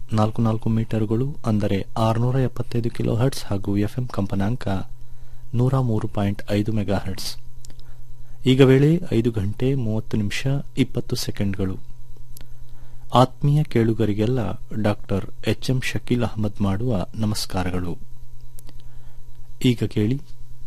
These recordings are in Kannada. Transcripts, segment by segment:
ನಾಲ್ಕು ನಾಲ್ಕು ಮೀಟರ್ಗಳು ಅಂದರೆ ಆರುನೂರ ಎಪ್ಪತ್ತೈದು ಕಿಲೋ ಹರ್ಟ್ಸ್ ಹಾಗೂ ಎಫ್ಎಂ ಕಂಪನಾಂಕ ನೂರ ಮೂರು ಪಾಯಿಂಟ್ ಐದು ಮೆಗಾ ಹರ್ಟ್ಸ್ ಈಗ ವೇಳೆ ಐದು ಗಂಟೆ ಮೂವತ್ತು ನಿಮಿಷ ಇಪ್ಪತ್ತು ಸೆಕೆಂಡ್ಗಳು ಆತ್ಮೀಯ ಕೇಳುಗರಿಗೆಲ್ಲ doctor H M Shakeel Ahmed ಮಾಡುವ ನಮಸ್ಕಾರಗಳು ಈಗ ಕೇಳಿ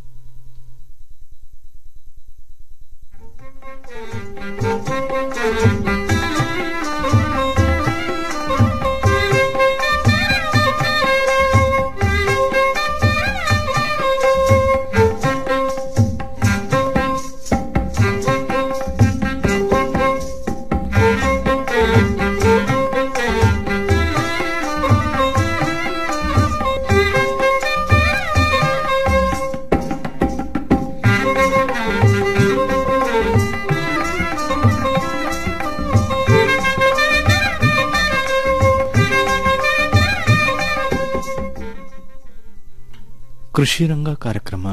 ಕೃಷಿ ರಂಗ ಕಾರ್ಯಕ್ರಮ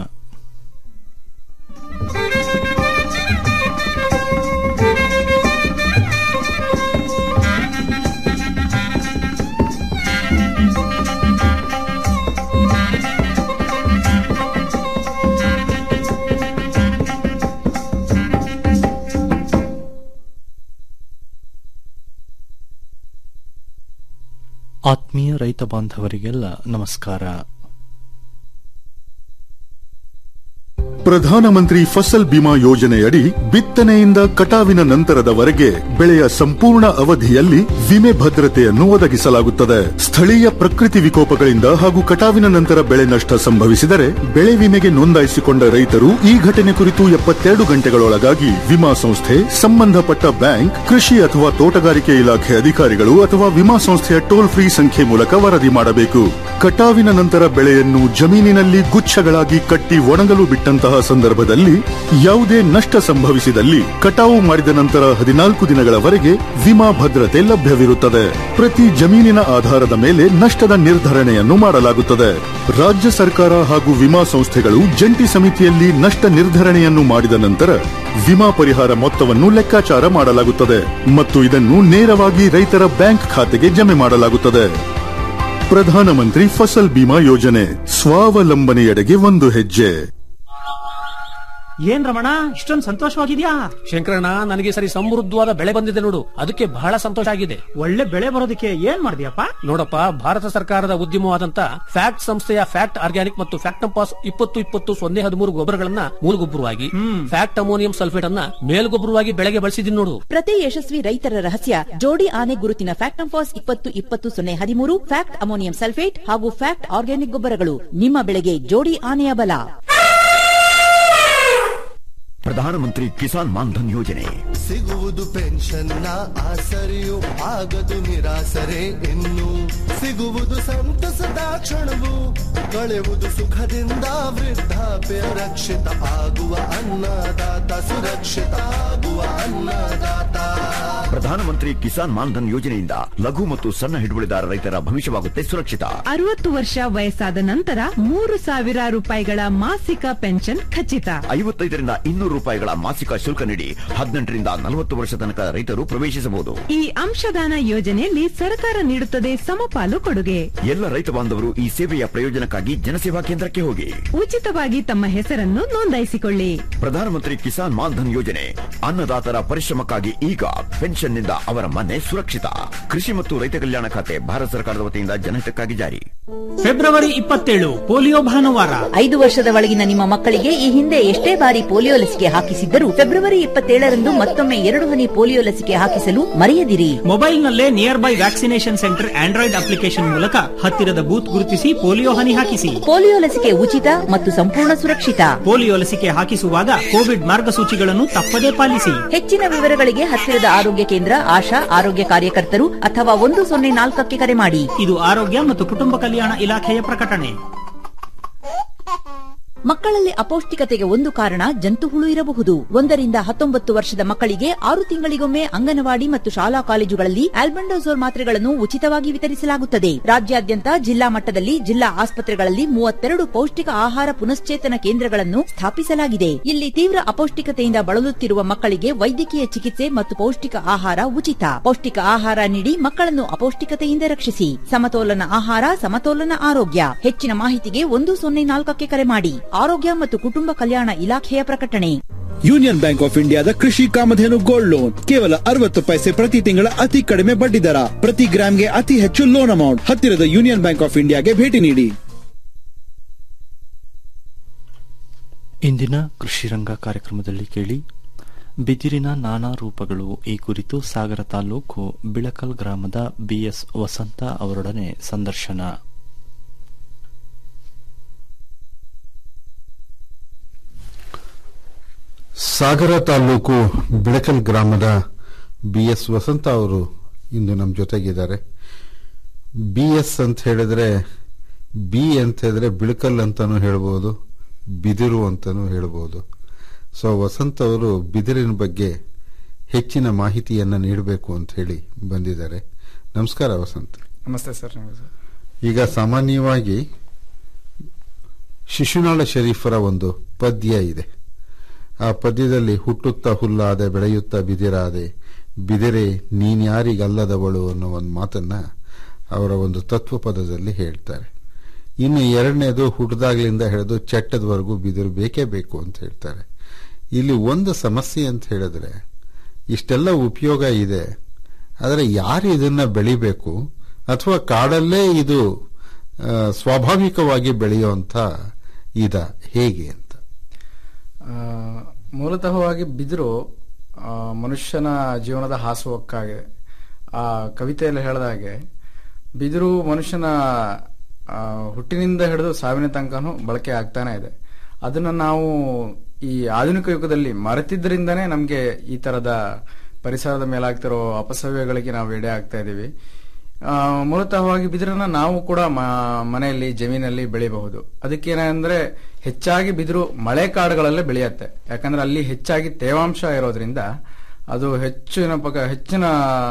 ಆತ್ಮೀಯ ರೈತ ಬಾಂಧವರಿಗೆಲ್ಲ ನಮಸ್ಕಾರ ಪ್ರಧಾನಮಂತ್ರಿ ಫಸಲ್ ಬಿಮಾ ಯೋಜನೆಯಡಿ ಬಿತ್ತನೆಯಿಂದ ಕಟಾವಿನ ನಂತರದವರೆಗೆ ಬೆಳೆಯ ಸಂಪೂರ್ಣ ಅವಧಿಯಲ್ಲಿ ವಿಮೆ ಭದ್ರತೆಯನ್ನು ಒದಗಿಸಲಾಗುತ್ತದೆ ಸ್ಥಳೀಯ ಪ್ರಕೃತಿ ವಿಕೋಪಗಳಿಂದ ಹಾಗೂ ಕಟಾವಿನ ನಂತರ ಬೆಳೆ ನಷ್ಟ ಸಂಭವಿಸಿದರೆ ಬೆಳೆ ವಿಮೆಗೆ ನೋಂದಾಯಿಸಿಕೊಂಡ ರೈತರು ಈ ಘಟನೆ ಕುರಿತು ಎಪ್ಪತ್ತೆರಡು ಗಂಟೆಗಳೊಳಗಾಗಿ ವಿಮಾ ಸಂಸ್ಥೆ ಸಂಬಂಧಪಟ್ಟ ಬ್ಯಾಂಕ್ ಕೃಷಿ ಅಥವಾ ತೋಟಗಾರಿಕೆ ಇಲಾಖೆ ಅಧಿಕಾರಿಗಳು ಅಥವಾ ವಿಮಾ ಸಂಸ್ಥೆಯ ಟೋಲ್ ಫ್ರೀ ಸಂಖ್ಯೆ ಮೂಲಕ ವರದಿ ಮಾಡಬೇಕು ಕಟಾವಿನ ನಂತರ ಬೆಳೆಯನ್ನು ಜಮೀನಿನಲ್ಲಿ ಗುಚ್ಛಗಳಾಗಿ ಕಟ್ಟಿ ಒಣಗಲು ಬಿಟ್ಟಂತಹ ಸಂದರ್ಭದಲ್ಲಿ ಯಾವುದೇ ನಷ್ಟ ಸಂಭವಿಸಿದಲ್ಲಿ ಕಟಾವು ಮಾಡಿದ ನಂತರ ಹದಿನಾಲ್ಕು ದಿನಗಳವರೆಗೆ ವಿಮಾ ಭದ್ರತೆ ಲಭ್ಯವಿರುತ್ತದೆ ಪ್ರತಿ ಜಮೀನಿನ ಆಧಾರದ ಮೇಲೆ ನಷ್ಟದ ನಿರ್ಧರಣೆಯನ್ನು ಮಾಡಲಾಗುತ್ತದೆ ರಾಜ್ಯ ಸರ್ಕಾರ ಹಾಗೂ ವಿಮಾ ಸಂಸ್ಥೆಗಳು ಜಂಟಿ ಸಮಿತಿಯಲ್ಲಿ ನಷ್ಟ ನಿರ್ಧರಣೆಯನ್ನು ಮಾಡಿದ ನಂತರ ವಿಮಾ ಪರಿಹಾರ ಮೊತ್ತವನ್ನು ಲೆಕ್ಕಾಚಾರ ಮಾಡಲಾಗುತ್ತದೆ ಮತ್ತು ಇದನ್ನು ನೇರವಾಗಿ ರೈತರ ಬ್ಯಾಂಕ್ ಖಾತೆಗೆ ಜಮೆ ಮಾಡಲಾಗುತ್ತದೆ ಪ್ರಧಾನಮಂತ್ರಿ ಫಸಲ್ ಬಿಮಾ ಯೋಜನೆ ಸ್ವಾವಲಂಬನೆಯೆಡೆಗೆ ಒಂದು ಹೆಜ್ಜೆ ಏನ್ ರಮಣ ಇಷ್ಟೊಂದು ಸಂತೋಷವಾಗಿದ್ಯಾ ಶಂಕರಣ್ಣ ನನಗೆ ಸರಿ ಸಮೃದ್ಧವಾದ ಬೆಳೆ ಬಂದಿದೆ ನೋಡು ಅದಕ್ಕೆ ಬಹಳ ಸಂತೋಷ ಆಗಿದೆ ಒಳ್ಳೆ ಬೆಳೆ ಬರೋದಕ್ಕೆ ಏನ್ ಮಾಡಿದ್ಯಪ್ಪ ನೋಡಪ್ಪ ಭಾರತ ಸರ್ಕಾರದ ಉದ್ಯಮವಾದಂತ ಫ್ಯಾಕ್ಟ್ ಸಂಸ್ಥೆಯ ಫ್ಯಾಕ್ಟ್ ಆರ್ಗ್ಯಾನಿಕ್ ಮತ್ತು ಫ್ಯಾಕ್ಟಂಪಾಸ್ ಇಪ್ಪತ್ತು ಇಪ್ಪತ್ತು ಸೊನ್ನೆ ಹದಿಮೂರು ಗೊಬ್ಬರಗಳನ್ನ ಮೂಲಗೊಬ್ಬರವಾಗಿ ಫ್ಯಾಕ್ಟ್ ಅಮೋನಿಯಂ ಸಲ್ಫೇಟ್ ಅನ್ನ ಮೇಲ್ಗೊಬ್ಬರವಾಗಿ ಬೆಳೆಗೆ ಬಳಸಿದೀನಿ ನೋಡು ಪ್ರತಿ ಯಶಸ್ವಿ ರೈತರ ರಹಸ್ಯ ಜೋಡಿ ಆನೆ ಗುರುತಿನ ಫ್ಯಾಕ್ಟಂಫಾಸ್ ಇಪ್ಪತ್ತು ಇಪ್ಪತ್ತು ಸೊನ್ನೆ ಹದಿಮೂರು ಫ್ಯಾಕ್ಟ್ ಅಮೋನಿಯಂ ಸಲ್ಫೇಟ್ ಹಾಗೂ ಫ್ಯಾಕ್ಟ್ ಆರ್ಗ್ಯಾನಿಕ್ ಗೊಬ್ಬರಗಳು ನಿಮ್ಮ ಬೆಳೆಗೆ ಜೋಡಿ ಆನೆಯ ಬಲ ಪ್ರಧಾನಮಂತ್ರಿ ಕಿಸಾನ್ ಮಾನ್ಧನ್ ಯೋಜನೆ ಸಿಗುವುದು ಪೆನ್ಷನ್ನ ಆಸರೆಯು ಆಗದು ನಿರಾಸರೆ ಇನ್ನು ಸಿಗುವುದು ಸಂತಸದ ಕ್ಷಣವು ಕಳೆಯುವುದು ಸುಖದಿಂದ ವೃದ್ಧಾಪ್ಯ ರಕ್ಷಿತ ಆಗುವ ಅನ್ನದಾತ ಸುರಕ್ಷಿತ ಆಗುವ ಅನ್ನದಾತ ಪ್ರಧಾನಮಂತ್ರಿ ಕಿಸಾನ್ ಮಾನ್ಧನ್ ಯೋಜನೆಯಿಂದ ಲಘು ಮತ್ತು ಸಣ್ಣ ಹಿಡುವಳಿದಾರ ರೈತರ ಭವಿಷ್ಯವಾಗುತ್ತೆ ಸುರಕ್ಷಿತ ಅರವತ್ತು ವರ್ಷ ವಯಸ್ಸಾದ ನಂತರ ಮೂರು ಸಾವಿರ ರೂಪಾಯಿಗಳ ಮಾಸಿಕ ಪೆನ್ಷನ್ ಖಚಿತ ಐವತ್ತೈದರಿಂದ ಇನ್ನೂರು ರೂಪಾಯಿಗಳ ಮಾಸಿಕ ಶುಲ್ಕ ನೀಡಿ ಹದಿನೆಂಟರಿಂದ ನಲವತ್ತು ವರ್ಷ ತನಕ ರೈತರು ಪ್ರವೇಶಿಸಬಹುದು ಈ ಅಂಶದಾನ ಯೋಜನೆಯಲ್ಲಿ ಸರ್ಕಾರ ನೀಡುತ್ತದೆ ಸಮಪಾಲು ಕೊಡುಗೆ ಎಲ್ಲ ರೈತ ಬಾಂಧವರು ಈ ಸೇವೆಯ ಪ್ರಯೋಜನಕ್ಕಾಗಿ ಜನಸೇವಾ ಕೇಂದ್ರಕ್ಕೆ ಹೋಗಿ ಉಚಿತವಾಗಿ ತಮ್ಮ ಹೆಸರನ್ನು ನೋಂದಾಯಿಸಿಕೊಳ್ಳಿ ಪ್ರಧಾನಮಂತ್ರಿ ಕಿಸಾನ್ ಮಾನ್ಧನ್ ಯೋಜನೆ ಅನ್ನದಾತರ ಪರಿಶ್ರಮಕ್ಕಾಗಿ ಈಗ ಪೆನ್ಷನ್ನಿಂದ ಅವರ ಮನೆ ಸುರಕ್ಷಿತ ಕೃಷಿ ಮತ್ತು ರೈತ ಕಲ್ಯಾಣ ಖಾತೆ ಭಾರತ ಸರ್ಕಾರದ ವತಿಯಿಂದ ಜನಹಿತಕ್ಕಾಗಿ ಜಾರಿ ಫೆಬ್ರವರಿ ಇಪ್ಪತ್ತೇಳು ಪೋಲಿಯೋ ಭಾನುವಾರ ಐದು ವರ್ಷದ ಒಳಗಿನ ನಿಮ್ಮ ಮಕ್ಕಳಿಗೆ ಈ ಹಿಂದೆ ಎಷ್ಟೇ ಬಾರಿ ಪೋಲಿಯೋ ಲಸಿಕೆ ಹಾಕಿಸಿದ್ದರೂ ಫೆಬ್ರವರಿ ಇಪ್ಪತ್ತೇಳರಂದು ಮತ್ತೊಮ್ಮೆ ಎರಡು ಹನಿ ಪೋಲಿಯೋ ಲಸಿಕೆ ಹಾಕಿಸಲು ಮರೆಯದಿರಿ ಮೊಬೈಲ್ನಲ್ಲೇ near by vaccination centre android application ಮೂಲಕ ಹತ್ತಿರದ ಬೂತ್ ಗುರುತಿಸಿ ಪೋಲಿಯೋ ಹನಿ ಹಾಕಿಸಿ ಪೋಲಿಯೋ ಲಸಿಕೆ ಉಚಿತ ಮತ್ತು ಸಂಪೂರ್ಣ ಸುರಕ್ಷಿತ ಪೋಲಿಯೋ ಲಸಿಕೆ ಹಾಕಿಸುವಾಗ ಕೋವಿಡ್ ಮಾರ್ಗಸೂಚಿಗಳನ್ನು ತಪ್ಪದೇ ಪಾಲಿಸಿ ಹೆಚ್ಚಿನ ವಿವರಗಳಿಗೆ ಹತ್ತಿರದ ಆರೋಗ್ಯ ಕೇಂದ್ರ ಆಶಾ ಆರೋಗ್ಯ ಕಾರ್ಯಕರ್ತರು ಅಥವಾ ಒಂದು ಸೊನ್ನೆ ನಾಲ್ಕಕ್ಕೆ ಕರೆ ಮಾಡಿ ಇದು ಆರೋಗ್ಯ ಮತ್ತು ಕುಟುಂಬ ಕಲ್ಯಾಣ ಇಲಾಖೆಯ ಪ್ರಕಟಣೆ ಮಕ್ಕಳಲ್ಲಿ ಅಪೌಷ್ಟಿಕತೆಗೆ ಒಂದು ಕಾರಣ ಜಂತುಹುಳು ಇರಬಹುದು ಒಂದರಿಂದ ಹತ್ತೊಂಬತ್ತು ವರ್ಷದ ಮಕ್ಕಳಿಗೆ ಆರು ತಿಂಗಳಿಗೊಮ್ಮೆ ಅಂಗನವಾಡಿ ಮತ್ತು ಶಾಲಾ ಕಾಲೇಜುಗಳಲ್ಲಿ ಆಲ್ಬೆಂಡೋಸೋಲ್ ಮಾತ್ರೆಗಳನ್ನು ಉಚಿತವಾಗಿ ವಿತರಿಸಲಾಗುತ್ತದೆ ರಾಜ್ಯಾದ್ಯಂತ ಜಿಲ್ಲಾ ಮಟ್ಟದಲ್ಲಿ ಜಿಲ್ಲಾ ಆಸ್ಪತ್ರೆಗಳಲ್ಲಿ ಮೂವತ್ತೆರಡು ಪೌಷ್ಟಿಕ ಆಹಾರ ಪುನಶ್ಚೇತನ ಕೇಂದ್ರಗಳನ್ನು ಸ್ಥಾಪಿಸಲಾಗಿದೆ ಇಲ್ಲಿ ತೀವ್ರ ಅಪೌಷ್ಟಿಕತೆಯಿಂದ ಬಳಲುತ್ತಿರುವ ಮಕ್ಕಳಿಗೆ ವೈದ್ಯಕೀಯ ಚಿಕಿತ್ಸೆ ಮತ್ತು ಪೌಷ್ಟಿಕ ಆಹಾರ ಉಚಿತ ಪೌಷ್ಟಿಕ ಆಹಾರ ನೀಡಿ ಮಕ್ಕಳನ್ನು ಅಪೌಷ್ಟಿಕತೆಯಿಂದ ರಕ್ಷಿಸಿ ಸಮತೋಲನ ಆಹಾರ ಸಮತೋಲನ ಆರೋಗ್ಯ ಹೆಚ್ಚಿನ ಮಾಹಿತಿಗೆ ಒಂದು ಸೊನ್ನೆ ನಾಲ್ಕಕ್ಕೆ ಕರೆ ಮಾಡಿ ಆರೋಗ್ಯ ಮತ್ತು ಕುಟುಂಬ ಕಲ್ಯಾಣ ಇಲಾಖೆಯ ಪ್ರಕಟಣೆ ಯೂನಿಯನ್ ಬ್ಯಾಂಕ್ ಆಫ್ ಇಂಡಿಯಾದ ಕೃಷಿ ಕಾಮಧೇನು ಗೋಲ್ಡ್ ಲೋನ್ ಕೇವಲ ಅರವತ್ತು ಪೈಸೆ ಪ್ರತಿ ತಿಂಗಳ ಅತಿ ಕಡಿಮೆ ಬಡ್ಡಿ ದರ ಪ್ರತಿ ಗ್ರಾಮ್ಗೆ ಅತಿ ಹೆಚ್ಚು ಲೋನ್ ಅಮೌಂಟ್ ಹತ್ತಿರದ ಯೂನಿಯನ್ ಬ್ಯಾಂಕ್ ಆಫ್ ಇಂಡಿಯಾಗೆ ಭೇಟಿ ನೀಡಿ ಇಂದಿನ ಕೃಷಿ ರಂಗ ಕಾರ್ಯಕ್ರಮದಲ್ಲಿ ಕೇಳಿ ಬಿದಿರಿನ ನಾನಾ ರೂಪಗಳು ಈ ಕುರಿತು ಸಾಗರ ತಾಲೂಕು ಬಿಳಕಲ್ ಗ್ರಾಮದ ಬಿಎಸ್ ವಸಂತ ಅವರೊಡನೆ ಸಂದರ್ಶನ ಸಾಗರ ತಾಲೂಕು ಬಿಳಕಲ್ ಗ್ರಾಮದ ಬಿ ಎಸ್ ವಸಂತ ಅವರು ಇಂದು ನಮ್ಮ ಜೊತೆಗಿದ್ದಾರೆ ಬಿ ಎಸ್ ಅಂತ ಹೇಳಿದ್ರೆ ಬಿ ಅಂತ ಹೇಳಿದ್ರೆ ಬಿಳಕಲ್ ಅಂತಾನು ಹೇಳ್ಬೋದು ಬಿದಿರು ಅಂತಾನು ಹೇಳ್ಬೋದು ಸೊ ವಸಂತ್ ಅವರು ಬಿದಿರಿನ ಬಗ್ಗೆ ಹೆಚ್ಚಿನ ಮಾಹಿತಿಯನ್ನ ನೀಡಬೇಕು ಅಂತ ಹೇಳಿ ಬಂದಿದ್ದಾರೆ ನಮಸ್ಕಾರ ವಸಂತ್ ನಮಸ್ತೆ ಸರ್ ನಮಸ್ತೆ ಈಗ ಸಾಮಾನ್ಯವಾಗಿ ಶಿಶುನಾಳ ಶರೀಫರ ಒಂದು ಪದ್ಯ ಇದೆ ಆ ಪದ್ಯದಲ್ಲಿ ಹುಟ್ಟುತ್ತಾ ಹುಲ್ಲಾದೆ ಬೆಳೆಯುತ್ತಾ ಬಿದಿರಾದೆ ಬಿದಿರೆ ನೀನ್ಯಾರಿಗಲ್ಲದವಳು ಅನ್ನೋ ಒಂದು ಮಾತನ್ನ ಅವರ ಒಂದು ತತ್ವ ಪದದಲ್ಲಿ ಹೇಳ್ತಾರೆ ಇನ್ನು ಎರಡನೇದು ಹುಟ್ಟದಾಗ್ಲಿಂದ ಹಿಡಿದು ಚಟ್ಟದವರೆಗೂ ಬಿದಿರು ಬೇಕೇ ಬೇಕು ಅಂತ ಹೇಳ್ತಾರೆ ಇಲ್ಲಿ ಒಂದು ಸಮಸ್ಯೆ ಅಂತ ಹೇಳಿದ್ರೆ ಇಷ್ಟೆಲ್ಲ ಉಪಯೋಗ ಇದೆ ಆದರೆ ಯಾರು ಇದನ್ನ ಬೆಳಿಬೇಕು ಅಥವಾ ಕಾಡಲ್ಲೇ ಇದು ಆ, ಸ್ವಾಭಾವಿಕವಾಗಿ ಬೆಳೆಯುವಂತ ಇದ ಹೇಗೆ ಅಂತ ಆ, ಮೂಲತಃವಾಗಿ ಬಿದಿರು ಆ, ಮನುಷ್ಯನ ಜೀವನದ ಹಾಸುಹೊಕ್ಕಾಗಿದೆ ಆ ಕವಿತೆಯಲ್ಲಿ ಹೇಳಿದ ಹಾಗೆ ಬಿದಿರು ಮನುಷ್ಯನ ಆ, ಹುಟ್ಟಿನಿಂದ ಹಿಡಿದು ಸಾವಿನ ತನಕನೂ ಬಳಕೆ ಆಗ್ತಾನೆ ಇದೆ ಅದನ್ನ ನಾವು ಈ ಆಧುನಿಕ ಯುಗದಲ್ಲಿ ಮರೆತಿದ್ದರಿಂದನೇ ನಮಗೆ ಈ ತರದ ಪರಿಸರದ ಮೇಲಾಗ್ತಿರೋ ಅಪಸವ್ಯಗಳಿಗೆ ನಾವು ಎಡೆ ಆಗ್ತಾ ಇದೀವಿ ಆ, ಮೂಲತಃವಾಗಿ ಬಿದಿರನ್ನ ನಾವು ಕೂಡ ಮ- ಮನೆಯಲ್ಲಿ ಜಮೀನಲ್ಲಿ ಬೆಳಿಬಹುದು ಅದಕ್ಕೇನಂದ್ರೆ ಹೆಚ್ಚಾಗಿ ಬಿದಿರು ಮಳೆ ಕಾಡುಗಳಲ್ಲೇ ಬೆಳೆಯುತ್ತೆ ಯಾಕಂದ್ರೆ ಅಲ್ಲಿ ಹೆಚ್ಚಾಗಿ ತೇವಾಂಶ ಇರೋದ್ರಿಂದ ಅದು ಹೆಚ್ಚಿನ ಪಕ ಹೆಚ್ಚಿನ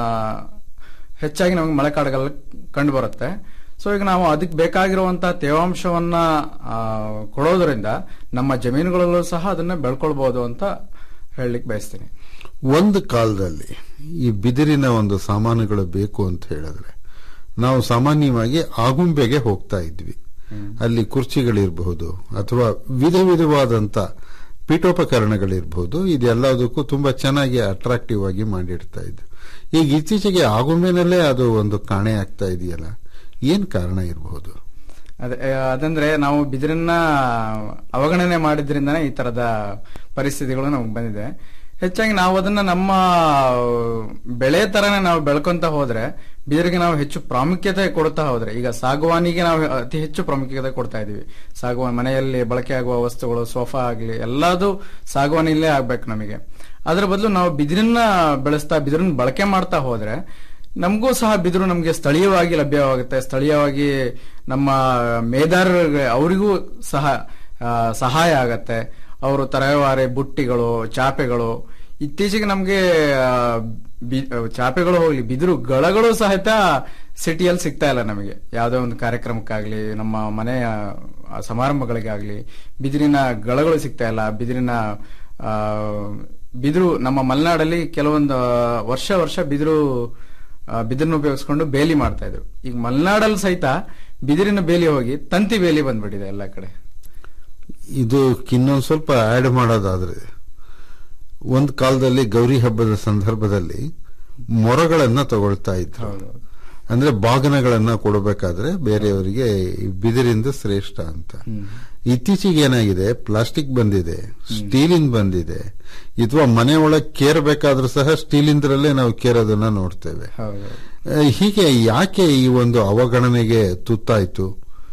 ಹೆಚ್ಚಾಗಿ ನಮಗೆ ಮಳೆ ಕಾಡುಗಳಲ್ಲಿ ಕಂಡು ಬರುತ್ತೆ ಸೊ ಈಗ ನಾವು ಅದಕ್ಕೆ ಬೇಕಾಗಿರುವಂತಹ ತೇವಾಂಶವನ್ನ ಆ, ಕೊಡೋದ್ರಿಂದ ನಮ್ಮ ಜಮೀನುಗಳಲ್ಲೂ ಸಹ ಅದನ್ನ ಬೆಳ್ಕೊಳ್ಬಹುದು ಅಂತ ಹೇಳಲಿಕ್ಕೆ ಬಯಸ್ತೀನಿ ಒಂದು ಕಾಲದಲ್ಲಿ ಈ ಬಿದಿರಿನ ಒಂದು ಸಾಮಾನುಗಳು ಬೇಕು ಅಂತ ಹೇಳಿದ್ರೆ ನಾವು ಸಾಮಾನ್ಯವಾಗಿ ಆಗುಂಬೆಗೆ ಹೋಗ್ತಾ ಇದ್ವಿ ಅಲ್ಲಿ ಕುರ್ಚಿಗಳಿರಬಹುದು ಅಥವಾ ವಿಧ ವಿಧವಾದಂತ ಪೀಠೋಪಕರಣಗಳಿರಬಹುದು ಇದೆಲ್ಲದಕ್ಕೂ ತುಂಬಾ ಚೆನ್ನಾಗಿ ಅಟ್ರಾಕ್ಟಿವ್ ಆಗಿ ಮಾಡಿಡ್ತಾ ಇದ್ರು ಈಗ ಇತ್ತೀಚೆಗೆ ಆಗುಂಬೆನಲ್ಲೇ ಅದು ಒಂದು ಕಾಣೆ ಆಗ್ತಾ ಇದೆಯಲ್ಲ ಏನ್ ಕಾರಣ ಇರಬಹುದು ಅದೇ ಆ, ಅದಂದ್ರೆ ನಾವು ಬಿದಿರನ್ನ ಅವಗಣನೆ ಮಾಡಿದ್ರಿಂದನೇ ಈ ತರದ ಪರಿಸ್ಥಿತಿಗಳು ನಮ್ಗೆ ಬಂದಿದೆ ಹೆಚ್ಚಾಗಿ ನಾವು ಅದನ್ನ ನಮ್ಮ ಬೆಳೆ ತರನೇ ನಾವು ಬೆಳ್ಕೊಂತ ಹೋದ್ರೆ ಬಿದಿರಿಗೆ ನಾವು ಹೆಚ್ಚು ಪ್ರಾಮುಖ್ಯತೆ ಕೊಡ್ತಾ ಹೋದ್ರೆ ಈಗ ಸಾಗುವಾನಿಗೆ ನಾವು ಅತಿ ಹೆಚ್ಚು ಪ್ರಾಮುಖ್ಯತೆ ಕೊಡ್ತಾ ಇದೀವಿ ಸಾಗುವಾನಿ ಮನೆಯಲ್ಲಿ ಬಳಕೆ ಆಗುವ ವಸ್ತುಗಳು ಸೋಫಾ ಆಗ್ಲಿ ಎಲ್ಲದೂ ಸಾಗುವಾನಿಲೇ ಆಗ್ಬೇಕು ನಮಗೆ ಅದ್ರ ಬದಲು ನಾವು ಬಿದಿರನ್ನ ಬೆಳೆಸ್ತಾ ಬಿದಿರನ್ನ ಬಳಕೆ ಮಾಡ್ತಾ ಹೋದ್ರೆ ನಮಗೂ ಸಹ ಬಿದಿರು ನಮಗೆ ಸ್ಥಳೀಯವಾಗಿ ಲಭ್ಯವಾಗುತ್ತೆ ಸ್ಥಳೀಯವಾಗಿ ನಮ್ಮ ಮೇದಾರರಿಗೆ ಅವರಿಗೂ ಸಹ ಆ, ಸಹಾಯ ಆಗತ್ತೆ ಅವರು ತರಹೇವಾರಿ ಬುಟ್ಟಿಗಳು ಚಾಪೆಗಳು ಇತ್ತೀಚೆಗೆ ನಮಗೆ ಚಾಪೆಗಳು ಹೋಗ್ಲಿ ಬಿದಿರು ಗಳಗಳು ಸಹಿತ ಸಿಟಿಯಲ್ಲಿ ಸಿಗ್ತಾ ಇಲ್ಲ ನಮಗೆ ಯಾವುದೋ ಒಂದು ಕಾರ್ಯಕ್ರಮಕ್ಕಾಗ್ಲಿ ನಮ್ಮ ಮನೆಯ ಆ, ಸಮಾರಂಭಗಳಿಗಾಗ್ಲಿ ಬಿದಿರಿನ ಗಳಗಳು ಸಿಗ್ತಾ ಇಲ್ಲ ಬಿದಿರಿನ ಆ, ಬಿದಿರು ನಮ್ಮ ಮಲೆನಾಡಲ್ಲಿ ಕೆಲವೊಂದು ವರ್ಷ ವರ್ಷ ಬಿದಿರು ಆ, ಬಿದಿರನ್ನ ಉಪಯೋಗಿಸ್ಕೊಂಡು ಬೇಲಿ ಮಾಡ್ತಾ ಇದ್ರು ಈಗ ಮಲೆನಾಡಲ್ಲಿ ಸಹಿತ ಬಿದಿರಿನ ಬೇಲಿ ಹೋಗಿ ತಂತಿ ಬೇಲಿ ಬಂದ್ಬಿಟ್ಟಿದೆ ಎಲ್ಲ ಕಡೆ ಇದು ಇನ್ನೊಂದು ಸ್ವಲ್ಪ ಆಡ್ ಮಾಡೋದಾದ್ರೆ ಒಂದು ಕಾಲದಲ್ಲಿ ಗೌರಿ ಹಬ್ಬದ ಸಂದರ್ಭದಲ್ಲಿ ಮೊರಗಳನ್ನ ತಗೊಳ್ತಾ ಇದ್ರು ಅಂದ್ರೆ ಬಾಗನಗಳನ್ನ ಕೊಡಬೇಕಾದ್ರೆ ಬೇರೆಯವರಿಗೆ ಈ ಬಿದಿರಿಂದ ಶ್ರೇಷ್ಠ ಅಂತ ಇತ್ತೀಚೆಗೆ ಏನಾಗಿದೆ ಪ್ಲಾಸ್ಟಿಕ್ ಬಂದಿದೆ ಸ್ಟೀಲಿಂದ ಬಂದಿದೆ ಅಥವಾ ಮನೆ ಒಳಗೆ ಕೇರಬೇಕಾದ್ರೂ ಸಹ ಸ್ಟೀಲಿಂದ್ರಲ್ಲೇ ನಾವು ಕೇರೋದನ್ನ ನೋಡ್ತೇವೆ ಹೌದು ಆ, ಹೀಗೆ ಯಾಕೆ ಈ ಒಂದು ಅವಗಣನೆಗೆ ತುತ್ತಾಯ್ತು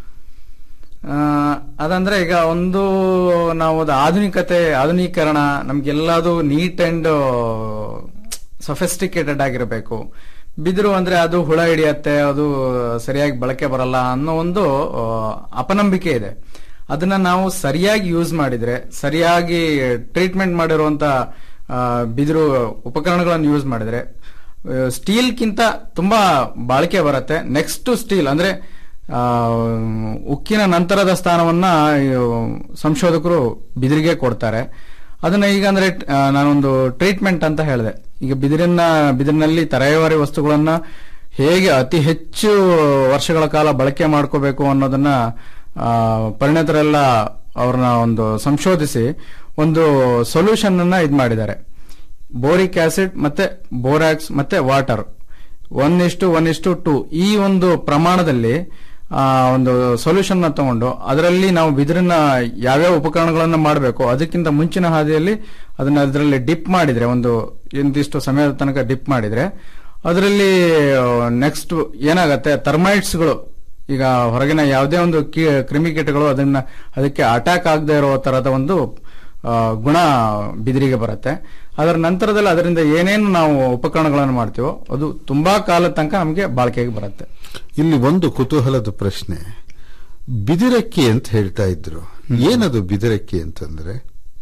ಆ, ಅದಂದ್ರೆ ಈಗ ಒಂದು ನಾವು ಅದು ಆಧುನಿಕತೆ ಆಧುನೀಕರಣ ನಮ್ಗೆಲ್ಲದು ನೀಟ್ ಅಂಡ್ ಸಫೆಸ್ಟಿಕೇಟೆಡ್ ಆಗಿರಬೇಕು ಬಿದಿರು ಅಂದ್ರೆ ಅದು ಹುಳ ಹಿಡಿಯತ್ತೆ ಅದು ಸರಿಯಾಗಿ ಬಳಕೆ ಬರಲ್ಲ ಅನ್ನೋ ಒಂದು ಆ, ಅಪನಂಬಿಕೆ ಇದೆ ಅದನ್ನ ನಾವು ಸರಿಯಾಗಿ ಯೂಸ್ ಮಾಡಿದ್ರೆ ಸರಿಯಾಗಿ ಟ್ರೀಟ್ಮೆಂಟ್ ಮಾಡಿರುವಂತ ಆ, ಬಿದಿರು ಉಪಕರಣಗಳನ್ನು ಯೂಸ್ ಮಾಡಿದ್ರೆ ಸ್ಟೀಲ್ಗಿಂತ ತುಂಬಾ ಬಾಳಿಕೆ ಬರುತ್ತೆ ನೆಕ್ಸ್ಟ್ ಸ್ಟೀಲ್ ಅಂದ್ರೆ ಆ, ಉಕ್ಕಿನ ನಂತರದ ಸ್ಥಾನವನ್ನ ಈ, ಸಂಶೋಧಕರು ಬಿದಿರಿಗೆ ಕೊಡ್ತಾರೆ ಅದನ್ನ ಈಗ ಅಂದ್ರೆ ಆ, ನಾನೊಂದು ಟ್ರೀಟ್ಮೆಂಟ್ ಅಂತ ಹೇಳಿದೆ ಈಗ ಬಿದಿರಿನ ಬಿದಿರಿನಲ್ಲಿ ತರಹೇವಾರಿ ವಸ್ತುಗಳನ್ನ ಹೇಗೆ ಅತಿ ಹೆಚ್ಚು ವರ್ಷಗಳ ಕಾಲ ಬಳಕೆ ಮಾಡ್ಕೋಬೇಕು ಅನ್ನೋದನ್ನ ಆ, ಪರಿಣಿತರೆಲ್ಲ ಅವ್ರನ್ನ ಒಂದು ಸಂಶೋಧಿಸಿ ಒಂದು ಸೊಲ್ಯೂಷನ್ ಅನ್ನ ಇದು ಮಾಡಿದ್ದಾರೆ ಬೋರಿಕ್ ಆಸಿಡ್ ಮತ್ತೆ ಬೋರಾಕ್ಸ್ ಮತ್ತೆ ವಾಟರ್ ಒನ್ ಇಷ್ಟು ಒನ್ ಇಷ್ಟು ಟು ಈ ಒಂದು ಪ್ರಮಾಣದಲ್ಲಿ ಆ, ಒಂದು ಸೊಲ್ಯೂಷನ್ ನ ತಗೊಂಡು ಅದರಲ್ಲಿ ನಾವು ಬಿದಿರಿನ ಯಾವ್ಯಾವ ಉಪಕರಣಗಳನ್ನ ಮಾಡಬೇಕು ಅದಕ್ಕಿಂತ ಮುಂಚಿನ ಹಾದಿಯಲ್ಲಿ ಅದನ್ನ ಅದರಲ್ಲಿ ಡಿಪ್ ಮಾಡಿದ್ರೆ ಒಂದು ಇಂತಿಷ್ಟು ಸಮಯದ ತನಕ ಡಿಪ್ ಮಾಡಿದ್ರೆ ಅದರಲ್ಲಿ ನೆಕ್ಸ್ಟ್ ಏನಾಗತ್ತೆ ಥರ್ಮೈಟ್ಸ್ಗಳು ಈಗ ಹೊರಗಿನ ಯಾವುದೇ ಒಂದು ಕಿ- ಕ್ರಿಮಿಕೀಟಗಳು ಅದನ್ನ ಅದಕ್ಕೆ ಅಟ್ಯಾಕ್ ಆಗದೆ ಇರೋ ತರದ ಒಂದು ಆ, ಗುಣ ಬಿದಿರಿಗೆ ಬರುತ್ತೆ ಅದರ ನಂತರದಲ್ಲಿ ಅದರಿಂದ ಏನೇನು ನಾವು ಉಪಕರಣಗಳನ್ನು ಮಾಡ್ತೀವೋ ಅದು ತುಂಬಾ ಕಾಲದ ತನಕ ನಮಗೆ ಬಾಳಿಕೆಗೆ ಬರುತ್ತೆ ಇಲ್ಲಿ ಒಂದು ಕುತೂಹಲದ ಪ್ರಶ್ನೆ ಬಿದಿರಕ್ಕಿ ಅಂತ ಹೇಳ್ತಾ ಇದ್ರು ಏನದು ಬಿದಿರಕ್ಕಿ ಅಂತಂದ್ರೆ